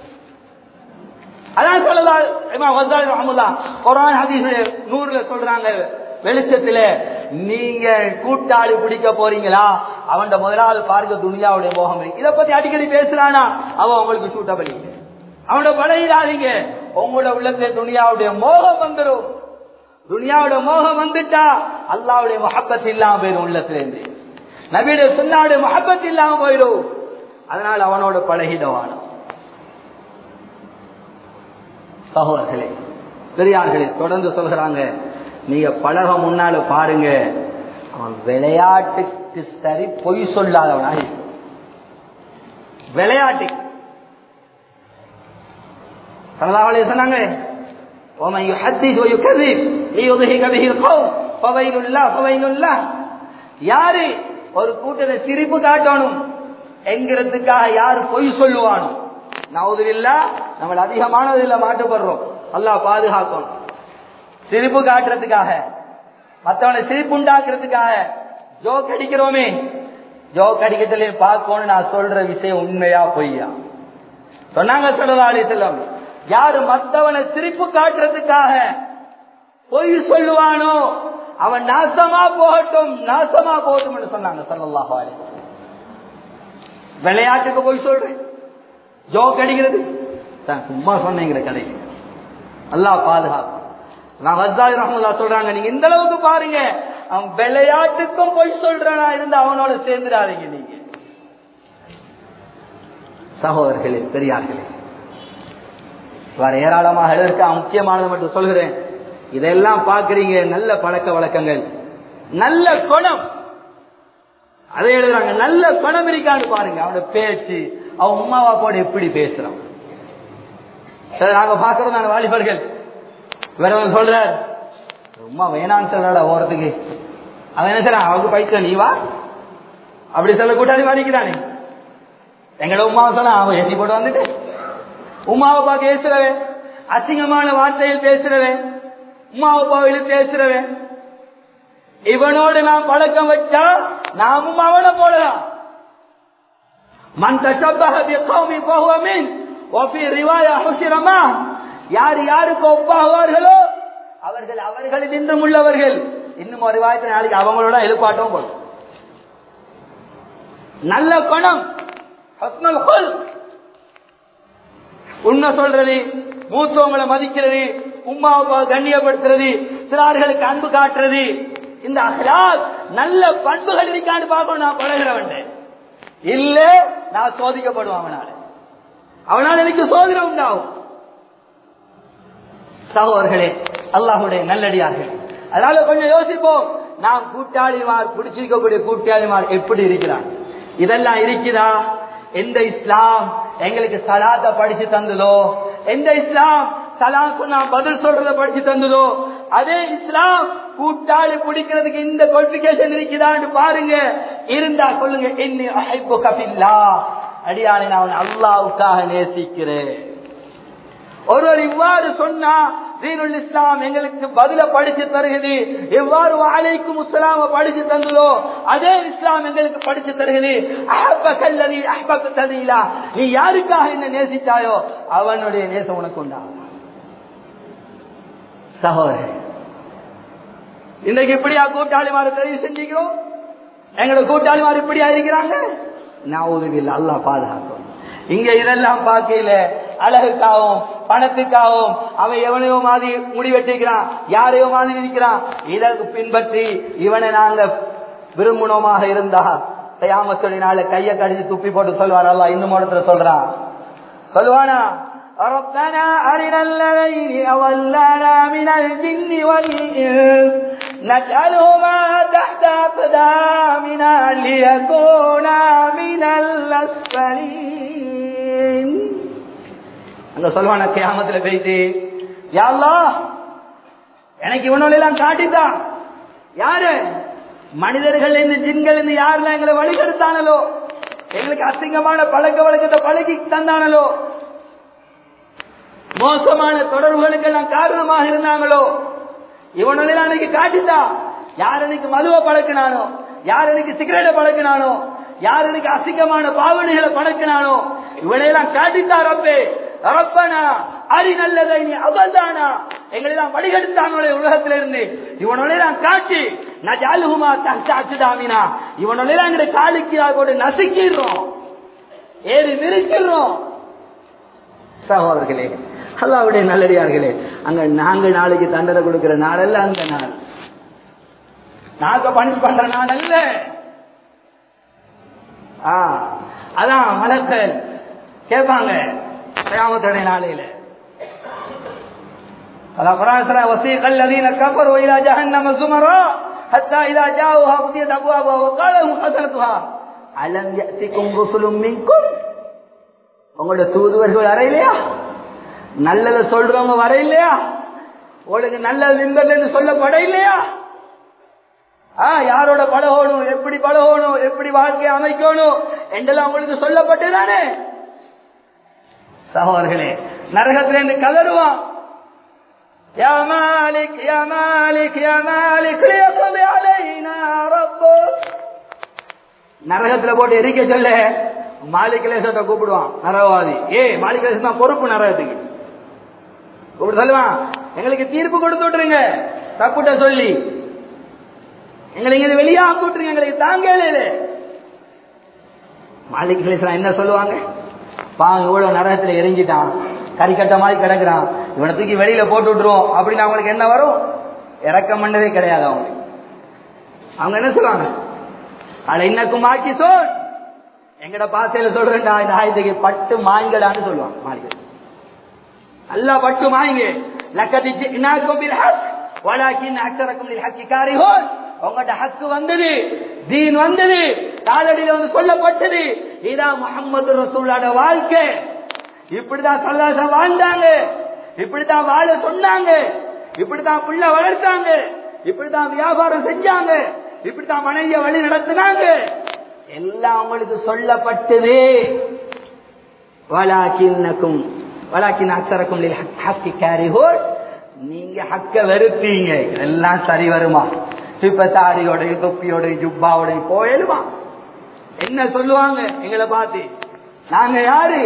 அதான் சொல்லலாம் இமாம் கசாலி ரஹ்மத்துல்லாஹ் குர்ஆன் ஹதீஸ் நூறுல சொல்றாங்க வெளிச்சத்துல நீங்க கூட்டாளி பிடிக்க போறீங்களா அவன் முதலாவது பாருங்க துனியாவுடைய மோகம் இருக்கு. இத பத்தி அடிக்கடி பேசுறானா அவன் உங்களுக்கு சூட்டபடி அவனோட படையிடாதீங்க உங்களோட உள்ளத்துல துனியாவுடைய மோகம் வந்துடும் துனியாவுடைய மோகம் வந்துட்டா அல்லாவுடைய மஹப்பத் இல்லாம போயிடும் உள்ளத்துல இருந்து நபியுடைய சுண்ணாவுடைய மஹப்பத் இல்லாம போயிடும் அதனால அவனோட பழகிடவான சகோதரர்களே பெரியார்களே தொடர்ந்து சொல்கிறாங்க நீங்க பழக முன்னால பாருங்க அவன் விளையாட்டுக்கு சரி பொய் சொல்லாதவனாக இருக்கும். விளையாட்டு சல்லாஹ் சொன்னாங்க ومن يحدث ويكذب ليضحك به القوم فويل الله فويل الله யாரு ஒரு கூட்டத்தை சிரிப்பு காட்டணும் என்கிறதுக்காக யாரு பொய் சொல்லுவானோ நவுதுல்லா நம்ம அதிகமானதுல மாட்டுப்படுறோம் அல்லாஹ் பாதுகாக்கணும் சிரிப்பு காட்டுறதுக்காக மத்தவனை சிரிப்பு உண்டாக்குறதுக்காக ஜோக் அடிக்கிறோமே ஜோக் அடிக்கிறதுல பார்க்கணும் நான் சொல்ற விஷயம் உண்மையா பொய்யா சொன்னாங்க சொல்லலாளி செல்லம் யாரு மத்தவனை சிரிப்பு காட்டுறதுக்காக பொய் சொல்லுவானோ அவன் நாசமா போகட்டும் நாசமா போகட்டும் என்று சொன்னாங்க சல்லல்லாஹு அலைஹி வஸல்லம். விளையாட்டுக்கு போய் சொல்றேன் ஜோக் அடிக்கிறது தான் சும்மா சொன்னீங்கிற கதை அல்லாஹ் பாதுகாப்பு நான் வஸ்தாய் ரஹமுல்லா சொல்றாங்க நீங்க இந்த அளவுக்கு பாருங்க அவன் விளையாட்டுக்கும் போய் சொல்றானா இருந்து அவனோட சேர்ந்துடாதீங்க நீங்க சகோதரர்களே பெரியார்களே வேற ஏராளமாக இருக்க முக்கியமானது மட்டும் சொல்கிறேன் இதெல்லாம் பாக்குறீங்க நல்ல பழக்க வழக்கங்கள் நல்ல குணம் அதை எழுதுறாங்க நல்ல குணம் இருக்கான்னு பாருங்க அவனோட பேச்சு அவன் உமா பாப்போட எப்படி பேசுறான் சரி நாங்க பாக்குறோம் வாலிபர்கள் வேறவன் சொல்றார் உமா வேணான்னு சொல்றாடா ஓரத்துக்கு அவன் என்ன சொல்றான் அவனுக்கு பைக்க நீ வா அப்படி சொல்ல கூட்டாளி மாறிக்கிறானே எங்கட உமாவை சொன்னா அவன் ஏசி போட்டு வந்துட்டு உமாவை பார்க்க பேசுறவன் அசிங்கமான வார்த்தையில் பேசுறவன் உமாவை பாவையில் பேசுறவன் இவனோடு நாம் பழக்கம் வச்சா நாமும் அவனை போடலாம் மன் தஷப்பஹ பிகௌமி ஃபஹுவ மின் வஃபி ரிவாயா ஹுஷிரமா யார் யாருக்கு ஒப்பாகுவார்களோ அவர்கள் அவர்களில் நின்றும் உள்ளவர்கள் இன்னும் ஒரு வாய்ப்பு நாளைக்கு அவங்களோட எழுப்பாட்டம் போடும் நல்ல குணம் ஹஸ்னுல் குல் உண்மை சொல்றது மூத்தவங்களை மதிக்கிறது உமா அப்பா கண்ணியப்படுத்துறது சிறார்களுக்கு அன்பு காட்டுறது இந்த அஹ்லாக் நல்ல பண்புகள் இருக்கான்னு பார்க்கணும் நான் பழகிறவன் இல்ல நான் சோதிக்கப்படுவேன் அவனால அவனால் எனக்கு சோதனை உண்டாகும் சகோதரர்களே அல்லாஹுடைய நல்லடியார்கள் அதனால கொஞ்சம் யோசிப்போம் நாம் கூட்டாளிமார் பிடிச்சிருக்கக்கூடிய கூட்டாளிமார் எப்படி இருக்கிறான் இதெல்லாம் இருக்குதா எந்த இஸ்லாம் எங்களுக்கு சலாத்தை படிச்சு தந்ததோ எந்த இஸ்லாம் சலாக்கு நான் பதில் சொல்றத படிச்சு தந்ததோ அதே இஸ்லாம் கூட்டாளி பிடிக்கிறதுக்கு இந்த குவாலிபிகேஷன் இருக்குதான்னு பாருங்க இருந்தா சொல்லுங்க என்ன அஹைப்பு கபில்லா அடியானை நான் அல்லாவுக்காக நேசிக்கிறேன் ஒருவர் இவ்வாறு சொன்னா தீனுல் இஸ்லாம் எங்களுக்கு பதில படிச்சு தருகிறது எவ்வாறு அலைக்கும் இஸ்லாம படிச்சு தந்ததோ அதே இஸ்லாம் எங்களுக்கு படிச்சு தருகிறது அஹப்ப கல்லதி அஹப்ப ததிலா நீ யாருக்காக என்ன நேசித்தாயோ அவனுடைய நேசம் உனக்கு உண்டாகும் சகோதரர் இன்னைக்கு இப்படியா கூட்டாளிமாறு தெரிவு செஞ்சுக்கிறோம் எங்களோட கூட்டாளிமார் இப்படியா இருக்கிறாங்க நான் உதவியில் அல்லா பாதுகாக்கும் இங்க இதெல்லாம் பார்க்கல அழகுக்காகவும் பணத்துக்காகவும் அவன் எவனையோ மாதிரி முடி வெட்டிக்கிறான் யாரையோ மாதிரி இருக்கிறான் இதற்கு பின்பற்றி இவனை நாங்க விரும்பினோமாக இருந்தா தயாமத்தொழினால கையை கடிச்சு துப்பி போட்டு சொல்வார் அல்ல இன்னும் இடத்துல சொல்றான் சொல்லுவானா ربنا أرنا الذين أولنا من الجن والإنس نجعلهما تحت أقدامنا ليكونا من الأسفلين அங்க சொல்லுவான கியாமத்துல போயிட்டு யாழ்லா எனக்கு இவனோடெல்லாம் காட்டித்தான் யாரு மனிதர்கள் இருந்து ஜின்கள் இருந்து யாரெல்லாம் எங்களை வழிகெடுத்தானலோ எங்களுக்கு அசிங்கமான பழக்க வழக்கத்தை பழகி தந்தானலோ மோசமான தொடர்புகளுக்கு எல்லாம் காரணமாக இருந்தாங்களோ இவனெல்லாம் அன்னைக்கு காட்டித்தான் யார் எனக்கு மதுவை பழக்கினானோ யார் எனக்கு சிகரெட்டை பழக்கினானோ யார் எனக்கு அசிங்கமான பாவனைகளை பழக்கினானோ இவனையெல்லாம் காட்டித்தான் ரப்பே ரப்பனா அரி நல்லதை நீ அவல்தானா எங்களெல்லாம் வழிகெடுத்தாங்களே உலகத்தில இருந்து இவனொல்லாம் காட்டி நான் ஜாலுகுமா தாமினா இவனொல்லாம் எங்களுடைய காலுக்கு போட்டு நசுக்கிடுறோம் ஏறி மிரிச்சிடுறோம் சகோதரர்களே அல்லாவுடைய நல்லடியார்களே அங்க நாங்க நாளைக்கு தண்டனை கொடுக்கிற நாளல்ல அந்த நாள் நாங்க பணி பண்ற நாள் அல்ல அதான் மலக்கள் கேட்பாங்க கியாமத்துடைய நாளையில وسيق الذين كفروا الى جهنم زمرا حتى اذا جاءوها فتحت ابوابها وقال لهم حسنتها الم ياتكم رسل منكم உங்களோட தூதுவர்கள் வர இல்லையா நல்லத சொல்றவங்க வர இல்லையா உங்களுக்கு நல்ல நிம்பல் சொல்லப்பட இல்லையா ஆஹ் யாரோட பழகணும் எப்படி பழகணும் எப்படி வாழ்க்கையை அமைக்கணும் என்றெல்லாம் உங்களுக்கு சொல்லப்பட்டுதானே சகோதரர்களே நரகத்துல இருந்து கதறுவான் يا مالك يا مالك يا مالك ليقضي علينا ربك நரகத்துல போட்டு எரிக்க சொல்ல மாலிகலேசத்தை கூப்பிடுவான் நரகவாதி ஏ மாலிகலேசம் தான் பொறுப்பு நரகத்துக்கு கூப்பிட்டு சொல்லுவான் எங்களுக்கு தீர்ப்பு கொடுத்து விட்டுருங்க தப்புட்ட சொல்லி எங்களை இங்க வெளியே ஆக்கி விட்டுருங்க எங்களுக்கு தாங்கல மாலிகலேசம் என்ன சொல்லுவாங்க பாங்க இவ்வளவு நரகத்துல இறங்கிட்டான் கறிக்கட்ட மாதிரி கிடக்குறான் இவனை தூக்கி வெளியில போட்டு விட்டுருவோம் அப்படின்னு அவங்களுக்கு என்ன வரும் இறக்கம் பண்ணதே கிடையாது அவங்க அவங்க என்ன சொல்லுவாங்க அட இன்னக்கும் ஆக்கி சொல் எங்கட பாசையில சொல்றேன்டா இந்த ஆயுதக்கு பட்டு மாய்ங்கடான்னு சொல்லுவாங்க மாளிகை நல்லா பட்டு மாய்ங்க லக்கதி இனாக்கும் பில் ஹக் வலாக்கின் அக்ஸரக்கும் லில் ஹக்கி காரிஹூன் உங்கள்ட்ட ஹக்கு வந்தது தீன் வந்தது காலடியில வந்து சொல்லப்பட்டது இதான் முகமது ரசூலோட வாழ்க்கை இப்படிதான் சல்லாசம் வாழ்ந்தாங்க இப்படித்தான் வாழ சொன்னாங்க இப்படித்தான் புள்ள வளர்த்தாங்க இப்படித்தான் வியாபாரம் செஞ்சாங்க இப்படித்தான் மனைவிய வழி நடத்தினாங்க எல்லாம் அவங்களுக்கு சொல்லப்பட்டது வலாக்கின்னக்கும் வலாக்கின் அக்சரக்கும் ஹக்கி கேரிஹோல் நீங்க ஹக்க வெறுத்தீங்க எல்லாம் சரி வருமா இப்ப தாடியோட தொப்பியோட ஜுப்பாவோட போயிடுமா என்ன சொல்லுவாங்க எங்களை பார்த்து நாங்க யாரு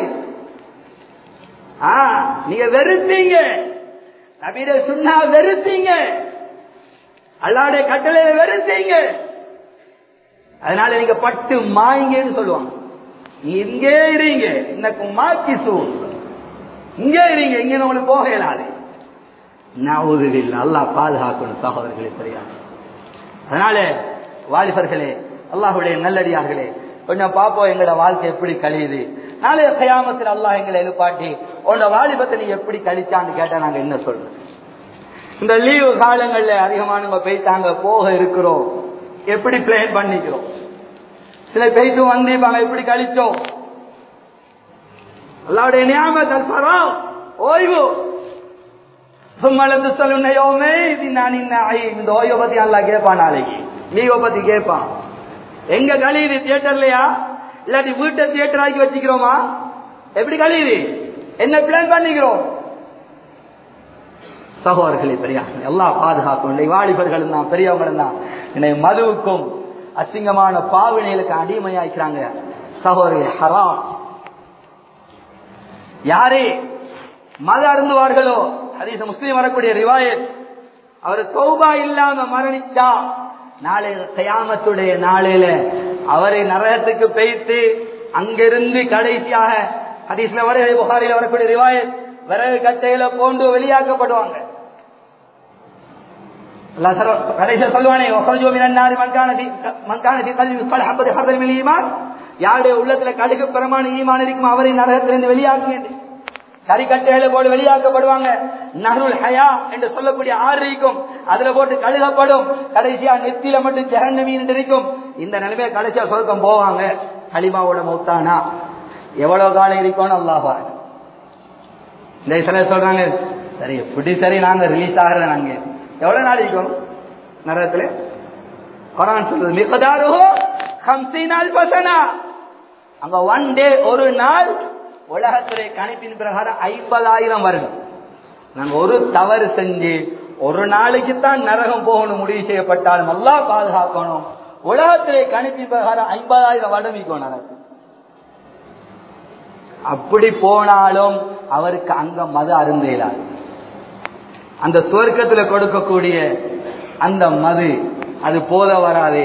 ஆ நீங்க வெறுத்தீங்க நபீர சுண்ணா வெறுத்தீங்க அல்லாடைய கட்டளையில வெறுத்தீங்க அதனால நீங்க பட்டு மாய்ங்கன்னு சொல்லுவாங்க நீ இங்கே இருங்க இன்னக்கு மாக்கி சூ இங்கே இருங்க இங்க உங்களுக்கு போக இயலாது நவுதில் அல்லாஹ் பாதுகாக்கணும் சகோதரர்களே தெரியாது அதனால வாலிபர்களே அல்லாஹுடைய நல்லடியார்களே கொஞ்சம் பாப்போம் எங்களோட வாழ்க்கை எப்படி கழியுது நாளைய கயாமத்தில் அல்லாஹ் எங்களை எழுப்பாட்டி உன்னோட வாலிபத்தை நீ எப்படி கழிச்சான்னு கேட்டா நாங்க என்ன சொல்றோம் இந்த லீவு காலங்கள்ல அதிகமானவங்க போயிட்டாங்க போக இருக்கிறோம் எப்படி பிளான் பண்ணிக்கிறோம் சில பேய்த்து வந்திருப்பாங்க எப்படி கழிச்சோம் அல்லாவுடைய நியாமத்தல் பரம் ஓய்வு சும்மலந்து சொல்லுனையோமே இது நான் இந்த ஓய்வை பத்தி அல்லா கேட்பான் நாளைக்கு லீவை பத்தி கேட்பான் எங்க கழியுது தியேட்டர்லயா இல்லாட்டி வீட்டை தியேட்டர் ஆக்கி வச்சுக்கிறோமா எப்படி கழியுது என்ன பிளான் பண்ணிக்கிறோம் சகோதரர்களே பெரியா எல்லா பாதுகாக்கும் இல்லை வாலிபர்களும் தான் பெரியவங்களும் தான் என்னை மதுவுக்கும் அசிங்கமான பாவினைகளுக்கு அடிமையாக்கிறாங்க சகோதரர்கள் ஹராம் யாரே மத அருந்துவார்களோ ஹதீஸ் முஸ்லீம் வரக்கூடிய ரிவாயத் அவர் தௌபா இல்லாம மரணிச்சா நாளை கயாமத்துடைய நாளையில அவரை நரகத்துக்கு பெய்த்து அங்கிருந்து கடைசியாக ஹதீஸ்ல வர புகாரில வரக்கூடிய ரிவாயத் விறகு கட்டையில போண்டு வெளியாக்கப்படுவாங்க கடைசியா சொல்லுவானே யாருடைய உள்ளத்துல கடுகு பிரமாண ஈமான் இருக்கும் அவரை நரகத்திலிருந்து வெளியாக்குவேன் கறிக்கட்டைகளை போட்டு வெளியாக்கப்படுவாங்க நகருல் ஹயா என்று சொல்லக்கூடிய ஆறு இருக்கும் அதுல போட்டு கழுகப்படும் கடைசியா நெத்தியில மட்டும் ஜெகண்ட மீன் இருக்கும் இந்த நிலைமையை கடைசியா சொர்க்கம் போவாங்க களிமாவோட மௌத்தானா எவ்வளவு காலம் இருக்கும்னு அல்லாஹா இந்த சில சொல்றாங்க சரி எப்படி சரி நாங்க ரிலீஸ் ஆகிற நாங்க எவ்வளவு நாள் இருக்கும் நரகத்துல குரான் சொல்றது மிகதாருகோ ஹம்சீனால் பசனா அங்க ஒன் டே ஒரு நாள் உலகத்துறை கணிப்பின் பிரகாரம் ஐம்பதாயிரம் வருடம் நாங்க ஒரு தவறு செஞ்சு ஒரு நாளைக்கு தான் நரகம் போகணும் முடிவு செய்யப்பட்டாலும் நல்லா பாதுகாக்கணும் உலகத்திலே கணிப்பின் பிரகாரம் ஐம்பதாயிரம் வருடம் இருக்கும் நரகம் அப்படி போனாலும் அவருக்கு அங்க மத அருந்தேலாது அந்த சுவர்க்கத்துல கொடுக்கக்கூடிய அந்த மது அது போத வராது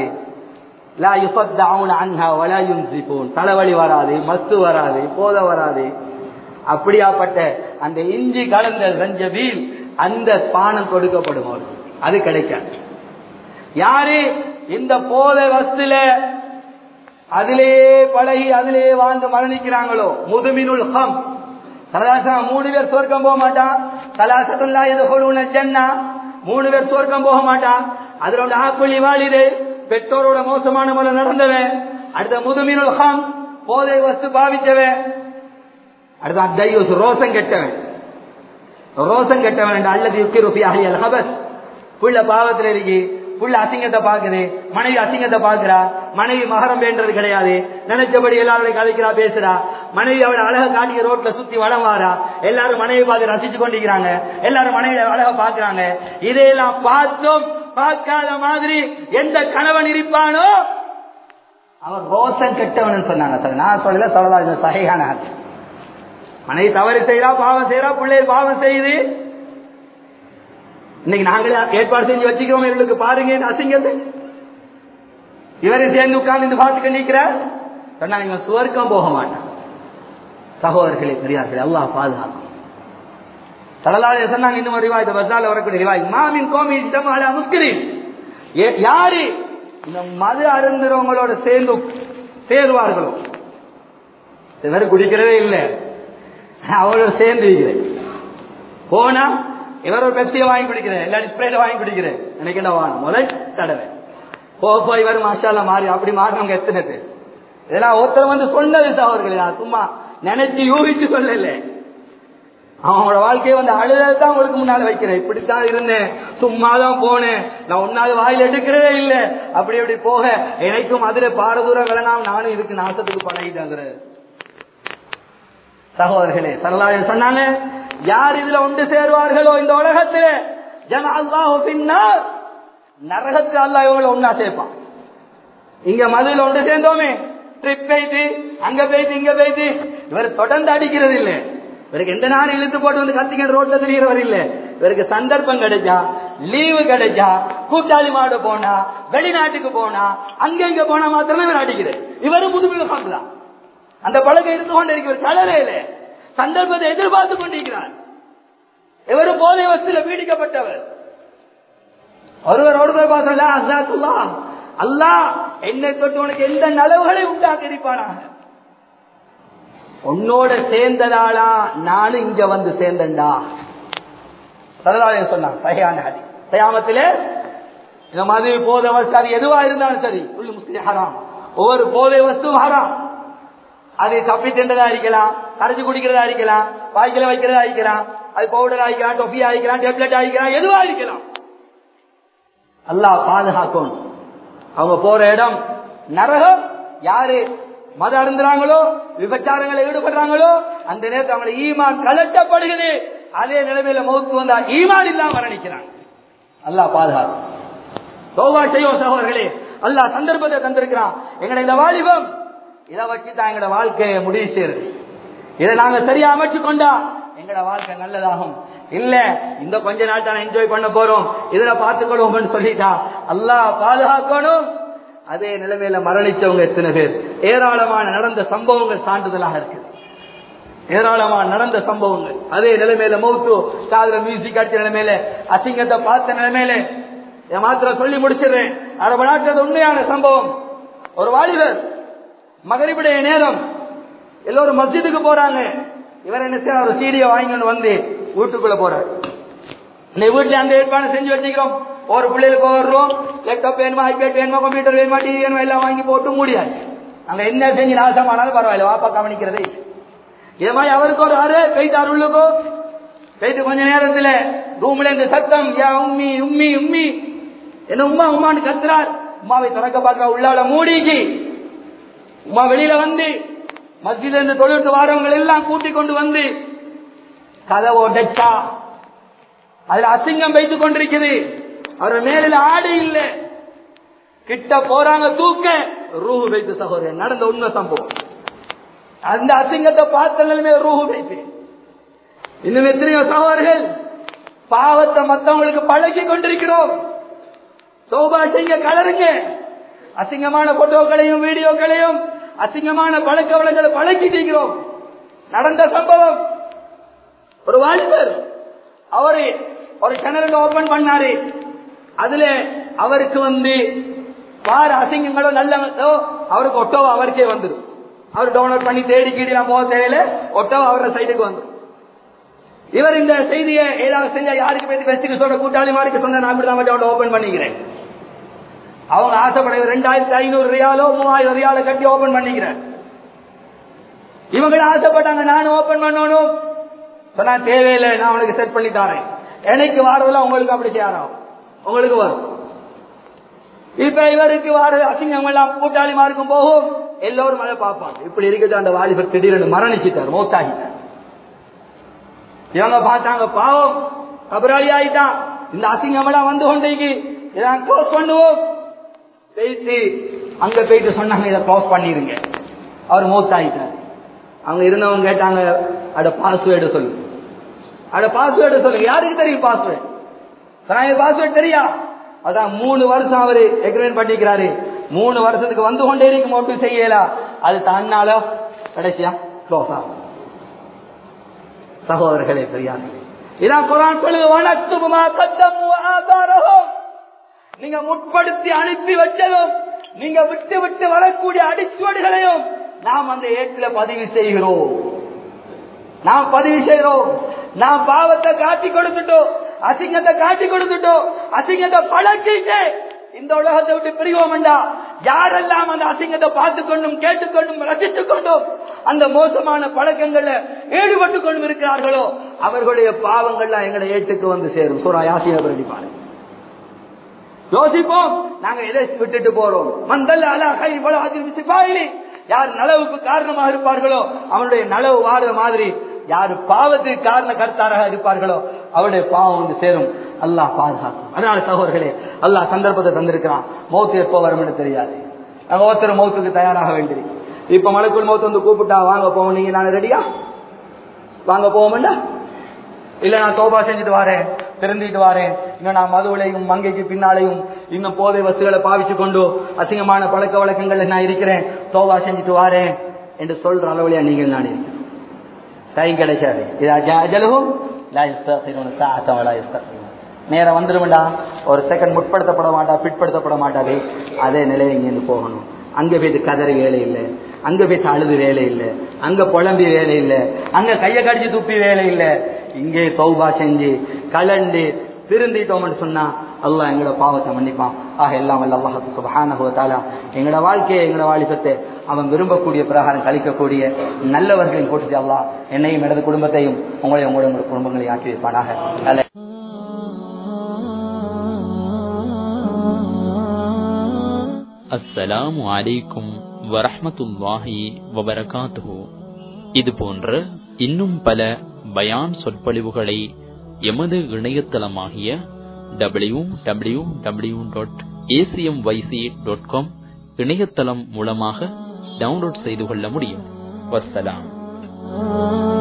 தலைவலி வராது மத்து வராது போத வராது அப்படியாப்பட்ட அந்த இஞ்சி கலந்த ரஞ்சபீல் அந்த பானம் கொடுக்கப்படும் அவருக்கு அது கிடைக்காது யாரு இந்த போத வஸ்துல அதிலே பழகி அதிலே வாழ்ந்து மரணிக்கிறாங்களோ முதுமினுல் ஹம் சலாசம் மூணு பேர் சொர்க்கம் போக மாட்டான் சலாசத்துல்லா எது ஜன்னா மூணு பேர் சொர்க்கம் போக மாட்டான் அதுல ஒன்று ஆக்குள்ளி வாழிது பெற்றோரோட மோசமான முறை நடந்தவன் அடுத்த முதுமினுல் ஹம் போதை வஸ்து பாவிச்சவன் அடுத்த தையூஸ் ரோசம் கெட்டவன் ரோசம் கெட்டவன் அல்லது யுக்கி ருபி அஹியல் ஹபஸ் புள்ள பாவத்தில் இருக்கி புள்ள அசிங்கத்தை பாக்குது மனைவி அசிங்கத்தை பாக்குறா மனைவி மகரம் வேண்டது கிடையாது நினைச்சபடி எல்லாரும் கதைக்கிறா பேசுறா மனைவி அவளை அழக காட்டிய ரோட்ல சுத்தி வடம் வாரா எல்லாரும் மனைவி பார்த்து ரசிச்சு கொண்டிருக்கிறாங்க எல்லாரும் மனைவி அழக பாக்குறாங்க இதையெல்லாம் பார்த்தும் பார்க்காத மாதிரி எந்த கணவன் இருப்பானோ அவன் ரோசன் கெட்டவன் சொன்னாங்க சார் நான் சொல்லல சொல்லலாம் சகையான மனைவி தவறு செய்யறா பாவம் செய்யறா பிள்ளைகள் பாவம் செய்யுது இன்னைக்கு நாங்களே ஏற்பாடு செஞ்சு வச்சுக்கிறோம் இவர்களுக்கு பாருங்க அசிங்கத்தை இவரை சேர்ந்து உட்கார்ந்து பார்த்துக்க நிற்கிறார் சொன்னா நீங்க சுவர்க்கம் போக மாட்டான் சகோதரர்களே பெரியார்களே அல்லாஹ் பாதுகாக்கும் தலலாய சொன்னாங்க இன்னும் ரிவாய் பஸ்ஸால வரக்கூடிய ரிவாய் மாமின் கோமி தமாலா முஸ்கிரின் யாரு இந்த மது அருந்துறவங்களோட சேர்ந்து சேருவார்களோ இவர் குடிக்கிறதே இல்லை அவரோட சேர்ந்து இருக்கிறேன் போனா இவர் ஒரு பெப்சியை வாங்கி குடிக்கிறேன் எல்லா ஸ்ப்ரேல வாங்கி குடிக்கிறேன் எனக்கு என்ன வாங்க முதல் தடவை போக போய் இவர் மாஷால மாறி அப்படி மாறினவங்க எத்தனை பேர் இதெல்லாம் ஒருத்தர் வந்து சொன்னது அவர்கள் நான் சும்மா நினைச்சு யூகிச்சு சொல்லல அவங்களோட வாழ்க்கையை வந்து அழுதான் உங்களுக்கு முன்னால வைக்கிறேன் இப்படித்தான் இருந்தேன் சும்மா தான் போனேன் நான் ஒன்னாவது வாயில் எடுக்கிறதே இல்லை அப்படி அப்படி போக எனக்கும் அதுல பாரதூரம் விளங்காம நானும் இதுக்கு நாசத்துக்கு பழகிட்டாங்கிறது சகோதரர்களே சரலாய சொன்னாங்க யார் இதுல ஒன்று சேருவார்களோ இந்த உலகத்திலே ஜன அல்லாஹு பின்னால் நரகத்து அல்லா இவங்களை ஒன்னா சேர்ப்பான் இங்க மதுல ஒன்று சேர்ந்தோமே ட்ரிப் போயிட்டு அங்க போயிட்டு இங்க போயிட்டு இவர் தொடர்ந்து அடிக்கிறது இல்ல இவருக்கு எந்த நாள் இழுத்து போட்டு வந்து கத்திக்கிற ரோட்ல தெரியறவர் இல்ல இவருக்கு சந்தர்ப்பம் கிடைச்சா லீவு கிடைச்சா கூட்டாளி மாடு போனா வெளிநாட்டுக்கு போனா அங்க இங்க போனா மாத்திரமே இவர் அடிக்கிறார் இவரும் புதுமையில பார்க்கலாம் அந்த பழக்கம் இருந்து கொண்டு இருக்கிற கலரையில சந்தர்ப்பத்தை எதிர்பார்த்து கொண்டிருக்கிறார் இவர் போதை வசதியில பீடிக்கப்பட்டவர் ஒருவர் ஒருவர் பார்த்தா அசாத்துல்லா அல்லாஹ் என்னை தொட்டு உனக்கு எந்த நலவுகளை உண்டாக்கி இருப்பானாக உன்னோட சேர்ந்ததாளா நானும் இங்க வந்து சேர்ந்தண்டா சரதாலயம் சொன்னான் சகையான ஹதி சயாமத்திலே இந்த மாதிரி போதை வஸ்து அது எதுவா இருந்தாலும் சரி உள்ளு முஸ்லிம் ஹராம் ஒவ்வொரு போதை வஸ்துவும் ஹராம் அது கப்பி தின்றதா இருக்கலாம் கரைச்சு குடிக்கிறதா இருக்கலாம் வாய்க்கில வைக்கிறதா இருக்கலாம் அது பவுடர் ஆகிக்கலாம் டொஃபி ஆகிக்கலாம் டெப்லெட் ஆகிக்கலாம் எதுவா இருக்கலாம் அல்லாஹ் பாதுகாக்கணும் அவங்க போற இடம் நரகம் யாரு மத அருந்துறாங்களோ விபச்சாரங்களை ஈடுபடுறாங்களோ அந்த நேரத்தில் அவங்களை ஈமான் கலட்டப்படுகிறது அதே நிலைமையில மௌத்து வந்தா ஈமான் இல்லாம மரணிக்கிறாங்க அல்லாஹ் பாதுகாக்கும் சோவா செய்வோம் சகோதரர்களே அல்லாஹ் சந்தர்ப்பத்தை தந்திருக்கிறான் எங்களை இந்த வாலிபம் இதை வச்சு தான் எங்களோட வாழ்க்கையை முடிவு செய்யுது இதை நாங்க சரியா அமைச்சு கொண்டா எங்களோட வாழ்க்கை நல்லதாகும் இல்ல இந்த கொஞ்ச நாள் தான் என்ஜாய் பண்ண போறோம் இதுல பார்த்துக்கொள்வோம்னு சொல்லிட்டா அல்லாஹ் பாதுகாக்கணும் அதே நிலைமையில மரணிச்சவங்க எத்தனை பேர் ஏராளமான நடந்த சம்பவங்கள் சான்றிதழாக இருக்கு ஏராளமான நடந்த சம்பவங்கள் அதே நிலைமையில மௌத்து காதல மியூசிக் அடிச்ச நிலைமையில அசிங்கத்தை பார்த்த நிலைமையில என் மாத்திரம் சொல்லி முடிச்சிடுறேன் அரபு நாட்டு உண்மையான சம்பவம் ஒரு வாலிபர் மகரிபுடைய நேரம் எல்லோரும் மஸ்ஜிதுக்கு போறாங்க இவர் என்ன செய்ய ஒரு சீடியை வாங்கிட்டு வந்து வீட்டுக்குள்ள போறாரு இந்த வீட்டுல அந்த ஏற்பாடு செஞ்சு வச்சுக்கிறோம் ஒரு பிள்ளைகளுக்கு ஒரு ரூம் லேப்டாப் வேணுமா ஐபேட் வேணுமா கம்ப்யூட்டர் வேணுமா டிவி வேணுமா எல்லாம் வாங்கி போட்டு முடியாது அங்க என்ன செஞ்சு நாசமானாலும் பரவாயில்ல வாப்பா கவனிக்கிறதே இது மாதிரி அவருக்கு ஒரு ஆறு பெய்து அருளுக்கோ பெய்து கொஞ்ச நேரத்துல ரூம்ல இந்த சத்தம் யா உம்மி உம்மி உம்மி என்ன உமா உமான்னு கத்துறார் உமாவை திறக்க பார்க்க உள்ளால மூடிக்கு உமா வெளியில வந்து மத்தியில இருந்து தொழில்நுட்ப வாரவங்கள் எல்லாம் கூட்டி கொண்டு வந்து கதவை உடைச்சா அதுல அசிங்கம் வைத்துக் கொண்டிருக்குது அவர் மேலில ஆடு இல்ல கிட்ட போறாங்க தூக்க ரூஹு வைத்து சகோதரன் நடந்த உண்மை சம்பவம் அந்த அசிங்கத்தை பார்த்த நிலைமை ரூஹு வைத்து இன்னும் எத்தனையோ சகோதரர்கள் பாவத்தை மத்தவங்களுக்கு பழகி கொண்டிருக்கிறோம் சோபா செய்ய கலருங்க அசிங்கமான போட்டோக்களையும் வீடியோக்களையும் அசிங்கமான பழக்க வளங்களை பழக்கிட்டிருக்கிறோம் நடந்த சம்பவம் ஒரு வாலிபர் அவரு ஒரு சேனல் ஓபன் பண்ணாரு அதுல அவருக்கு வந்து பார் அசிங்கங்களோ நல்ல அவருக்கு ஒட்டோவா அவருக்கே வந்துடும் அவர் டவுன்லோட் பண்ணி தேடி கீடிலாம் போக தேவையில்ல ஒட்டோவா அவரோட சைடுக்கு வந்துடும் இவர் இந்த செய்தியை ஏதாவது செஞ்சா யாருக்கு பேசி பேசிக்க சொல்ற கூட்டாளி மாதிரி சொன்ன நான் இப்படிதான் ஓபன் பண்ணிக்கிறேன் அவங்க ஆசைப்பட ரெண்டாயிரத்தி ஐநூறு ரியாலோ மூவாயிரம் ரியாலோ கட்டி ஓபன் பண்ணிக்கிறேன் இவங்க ஆசைப்பட்டாங்க நான் ஓபன் பண்ணணும் சொன்னா தேவையில்லை நான் உனக்கு செட் பண்ணி தரேன் எனக்கு வாரதில்ல உங்களுக்கு அப்படி செய்யறாம் உங்களுக்கு வரும் இப்ப இவருக்கு வர அசிங்கம் எல்லாம் கூட்டாளிமாருக்கும் போகும் எல்லோரும் அதை பார்ப்பாங்க இப்படி இருக்குது அந்த வாலிபர் திடீரென்று மரணிச்சிட்டார் மௌத்தாகிட்டார் இவங்க பார்த்தாங்க பாவம் கபராளி ஆயிட்டான் இந்த அசிங்கம் எல்லாம் வந்து கொண்டேக்கு இதான் க்ளோஸ் பண்ணுவோம் போயிட்டு அங்க போயிட்டு சொன்னாங்க இதை க்ளோஸ் பண்ணிருங்க அவர் மௌத்தாயிட்டார் அவங்க இருந்தவங்க கேட்டாங்க அட பாஸ்வேர்டு சொல்லு அட பாஸ்வேர்டு சொல்லுங்க யாருக்கு தெரியும் பாஸ்வேர்டு பாஸ்வேர்டு தெரியா அதான் மூணு வருஷம் அவரு எக்ரிமெண்ட் பண்ணிக்கிறாரு மூணு வருஷத்துக்கு வந்து கொண்டே இருக்கும் மட்டும் செய்யல அது தன்னால கடைசியா க்ளோஸ் ஆகும் சகோதரர்களே பெரியார் இதான் குரான் சொல்லுங்க வனத்துமா கத்தமு ஆதாரகம் நீங்க முற்படுத்தி அனுப்பி வச்சதும் நீங்க விட்டு விட்டு வரக்கூடிய அடிச்சுவடுகளையும் நாம் அந்த ஏட்டில் பதிவு செய்கிறோம் நாம் பதிவு செய்கிறோம் நாம் பாவத்தை காட்டி கொடுத்துட்டோம் அசிங்கத்தை காட்டி கொடுத்துட்டோம் அசிங்கத்தை பழக்கிட்டு இந்த உலகத்தை விட்டு பிரிவோம் வேண்டாம் யாரெல்லாம் அந்த அசிங்கத்தை பார்த்து கொண்டும் கேட்டுக்கொண்டும் ரசித்துக் கொண்டும் அந்த மோசமான பழக்கங்கள்ல ஈடுபட்டு கொண்டும் இருக்கிறார்களோ அவர்களுடைய பாவங்கள்லாம் எங்களை ஏட்டுக்கு வந்து சேரும் சூரா யாசியா பிரதிப்பாரு யோசிப்போம் நாங்க எதை விட்டுட்டு போறோம் மந்தல்ல அலா கை சிப்பாயிலி யார் நலவுக்கு காரணமாக இருப்பார்களோ அவனுடைய நலவு வாடுற மாதிரி யாரு பாவத்துக்கு காரண கருத்தாராக இருப்பார்களோ அவருடைய பாவம் வந்து சேரும் அல்லாஹ் பாதுகாக்கும் அதனால சகோதரர்களே அல்லாஹ் சந்தர்ப்பத்தை தந்திருக்கிறான் மௌத்து எப்போ வரும்னு தெரியாது நாங்க ஒருத்தர் மௌத்துக்கு தயாராக வேண்டியது இப்ப மலைக்குள் மௌத்து வந்து கூப்பிட்டா வாங்க போவோம் நீங்க நான் ரெடியா வாங்க போவோம்டா இல்ல நான் தோபா செஞ்சுட்டு வரேன் திருந்திட்டு வரேன் இன்னும் நான் மதுவிலையும் மங்கைக்கு பின்னாலையும் இன்னும் போதை வசுகளை பாவிச்சு கொண்டு அசிங்கமான பழக்க வழக்கங்கள்ல நான் இருக்கிறேன் தோபா செஞ்சுட்டு வரேன் என்று சொல்ற அளவுலையா நீங்கள் நான் இருக்கிறேன் டைம் கிடைக்காது அஜலகும் நேரம் வந்துருமெண்டா ஒரு செகண்ட் முற்படுத்தப்பட மாட்டா பிற்படுத்தப்பட மாட்டாது அதே நிலையை இங்கிருந்து போகணும் அங்க போயிட்டு கதறி வேலை இல்லை அங்க போயிட்டு அழுது வேலை இல்லை அங்க புலம்பி வேலை இல்லை அங்க கைய கடிச்சு துப்பி வேலை இல்லை இங்கே சௌபா செஞ்சு கலண்டு திருந்திட்டோம்னு சொன்னா அல்லாஹ் எங்களோட பாவத்தை மன்னிப்பான் ஆக எல்லாம் வல்ல அல்லாஹ் சுபஹானஹு தஆலா எங்களோட வாழ்க்கையை எங்களோட வாலிபத்தை அவன் விரும்பக்கூடிய பிரகாரம் கழிக்கக்கூடிய நல்லவர்களின் கூட்டத்தை அல்லாஹ் என்னையும் எனது குடும்பத்தையும் உங்களையும் உங்களோட குடும்பங்களை ஆக்கி வைப்பானாக அல்ல அஸ்ஸலாமு அலைக்கும் வரஹ்மத்துல்லாஹி வபரகாத்துஹு இது போன்ற இன்னும் பல பயான் சொற்பொழிவுகளை எமது இணையதளமாகிய W W W dot A C M Y C dot com இணையதளம் மூலமாக டவுன்லோட் செய்து கொள்ள முடியும் வஸ்ஸலாம்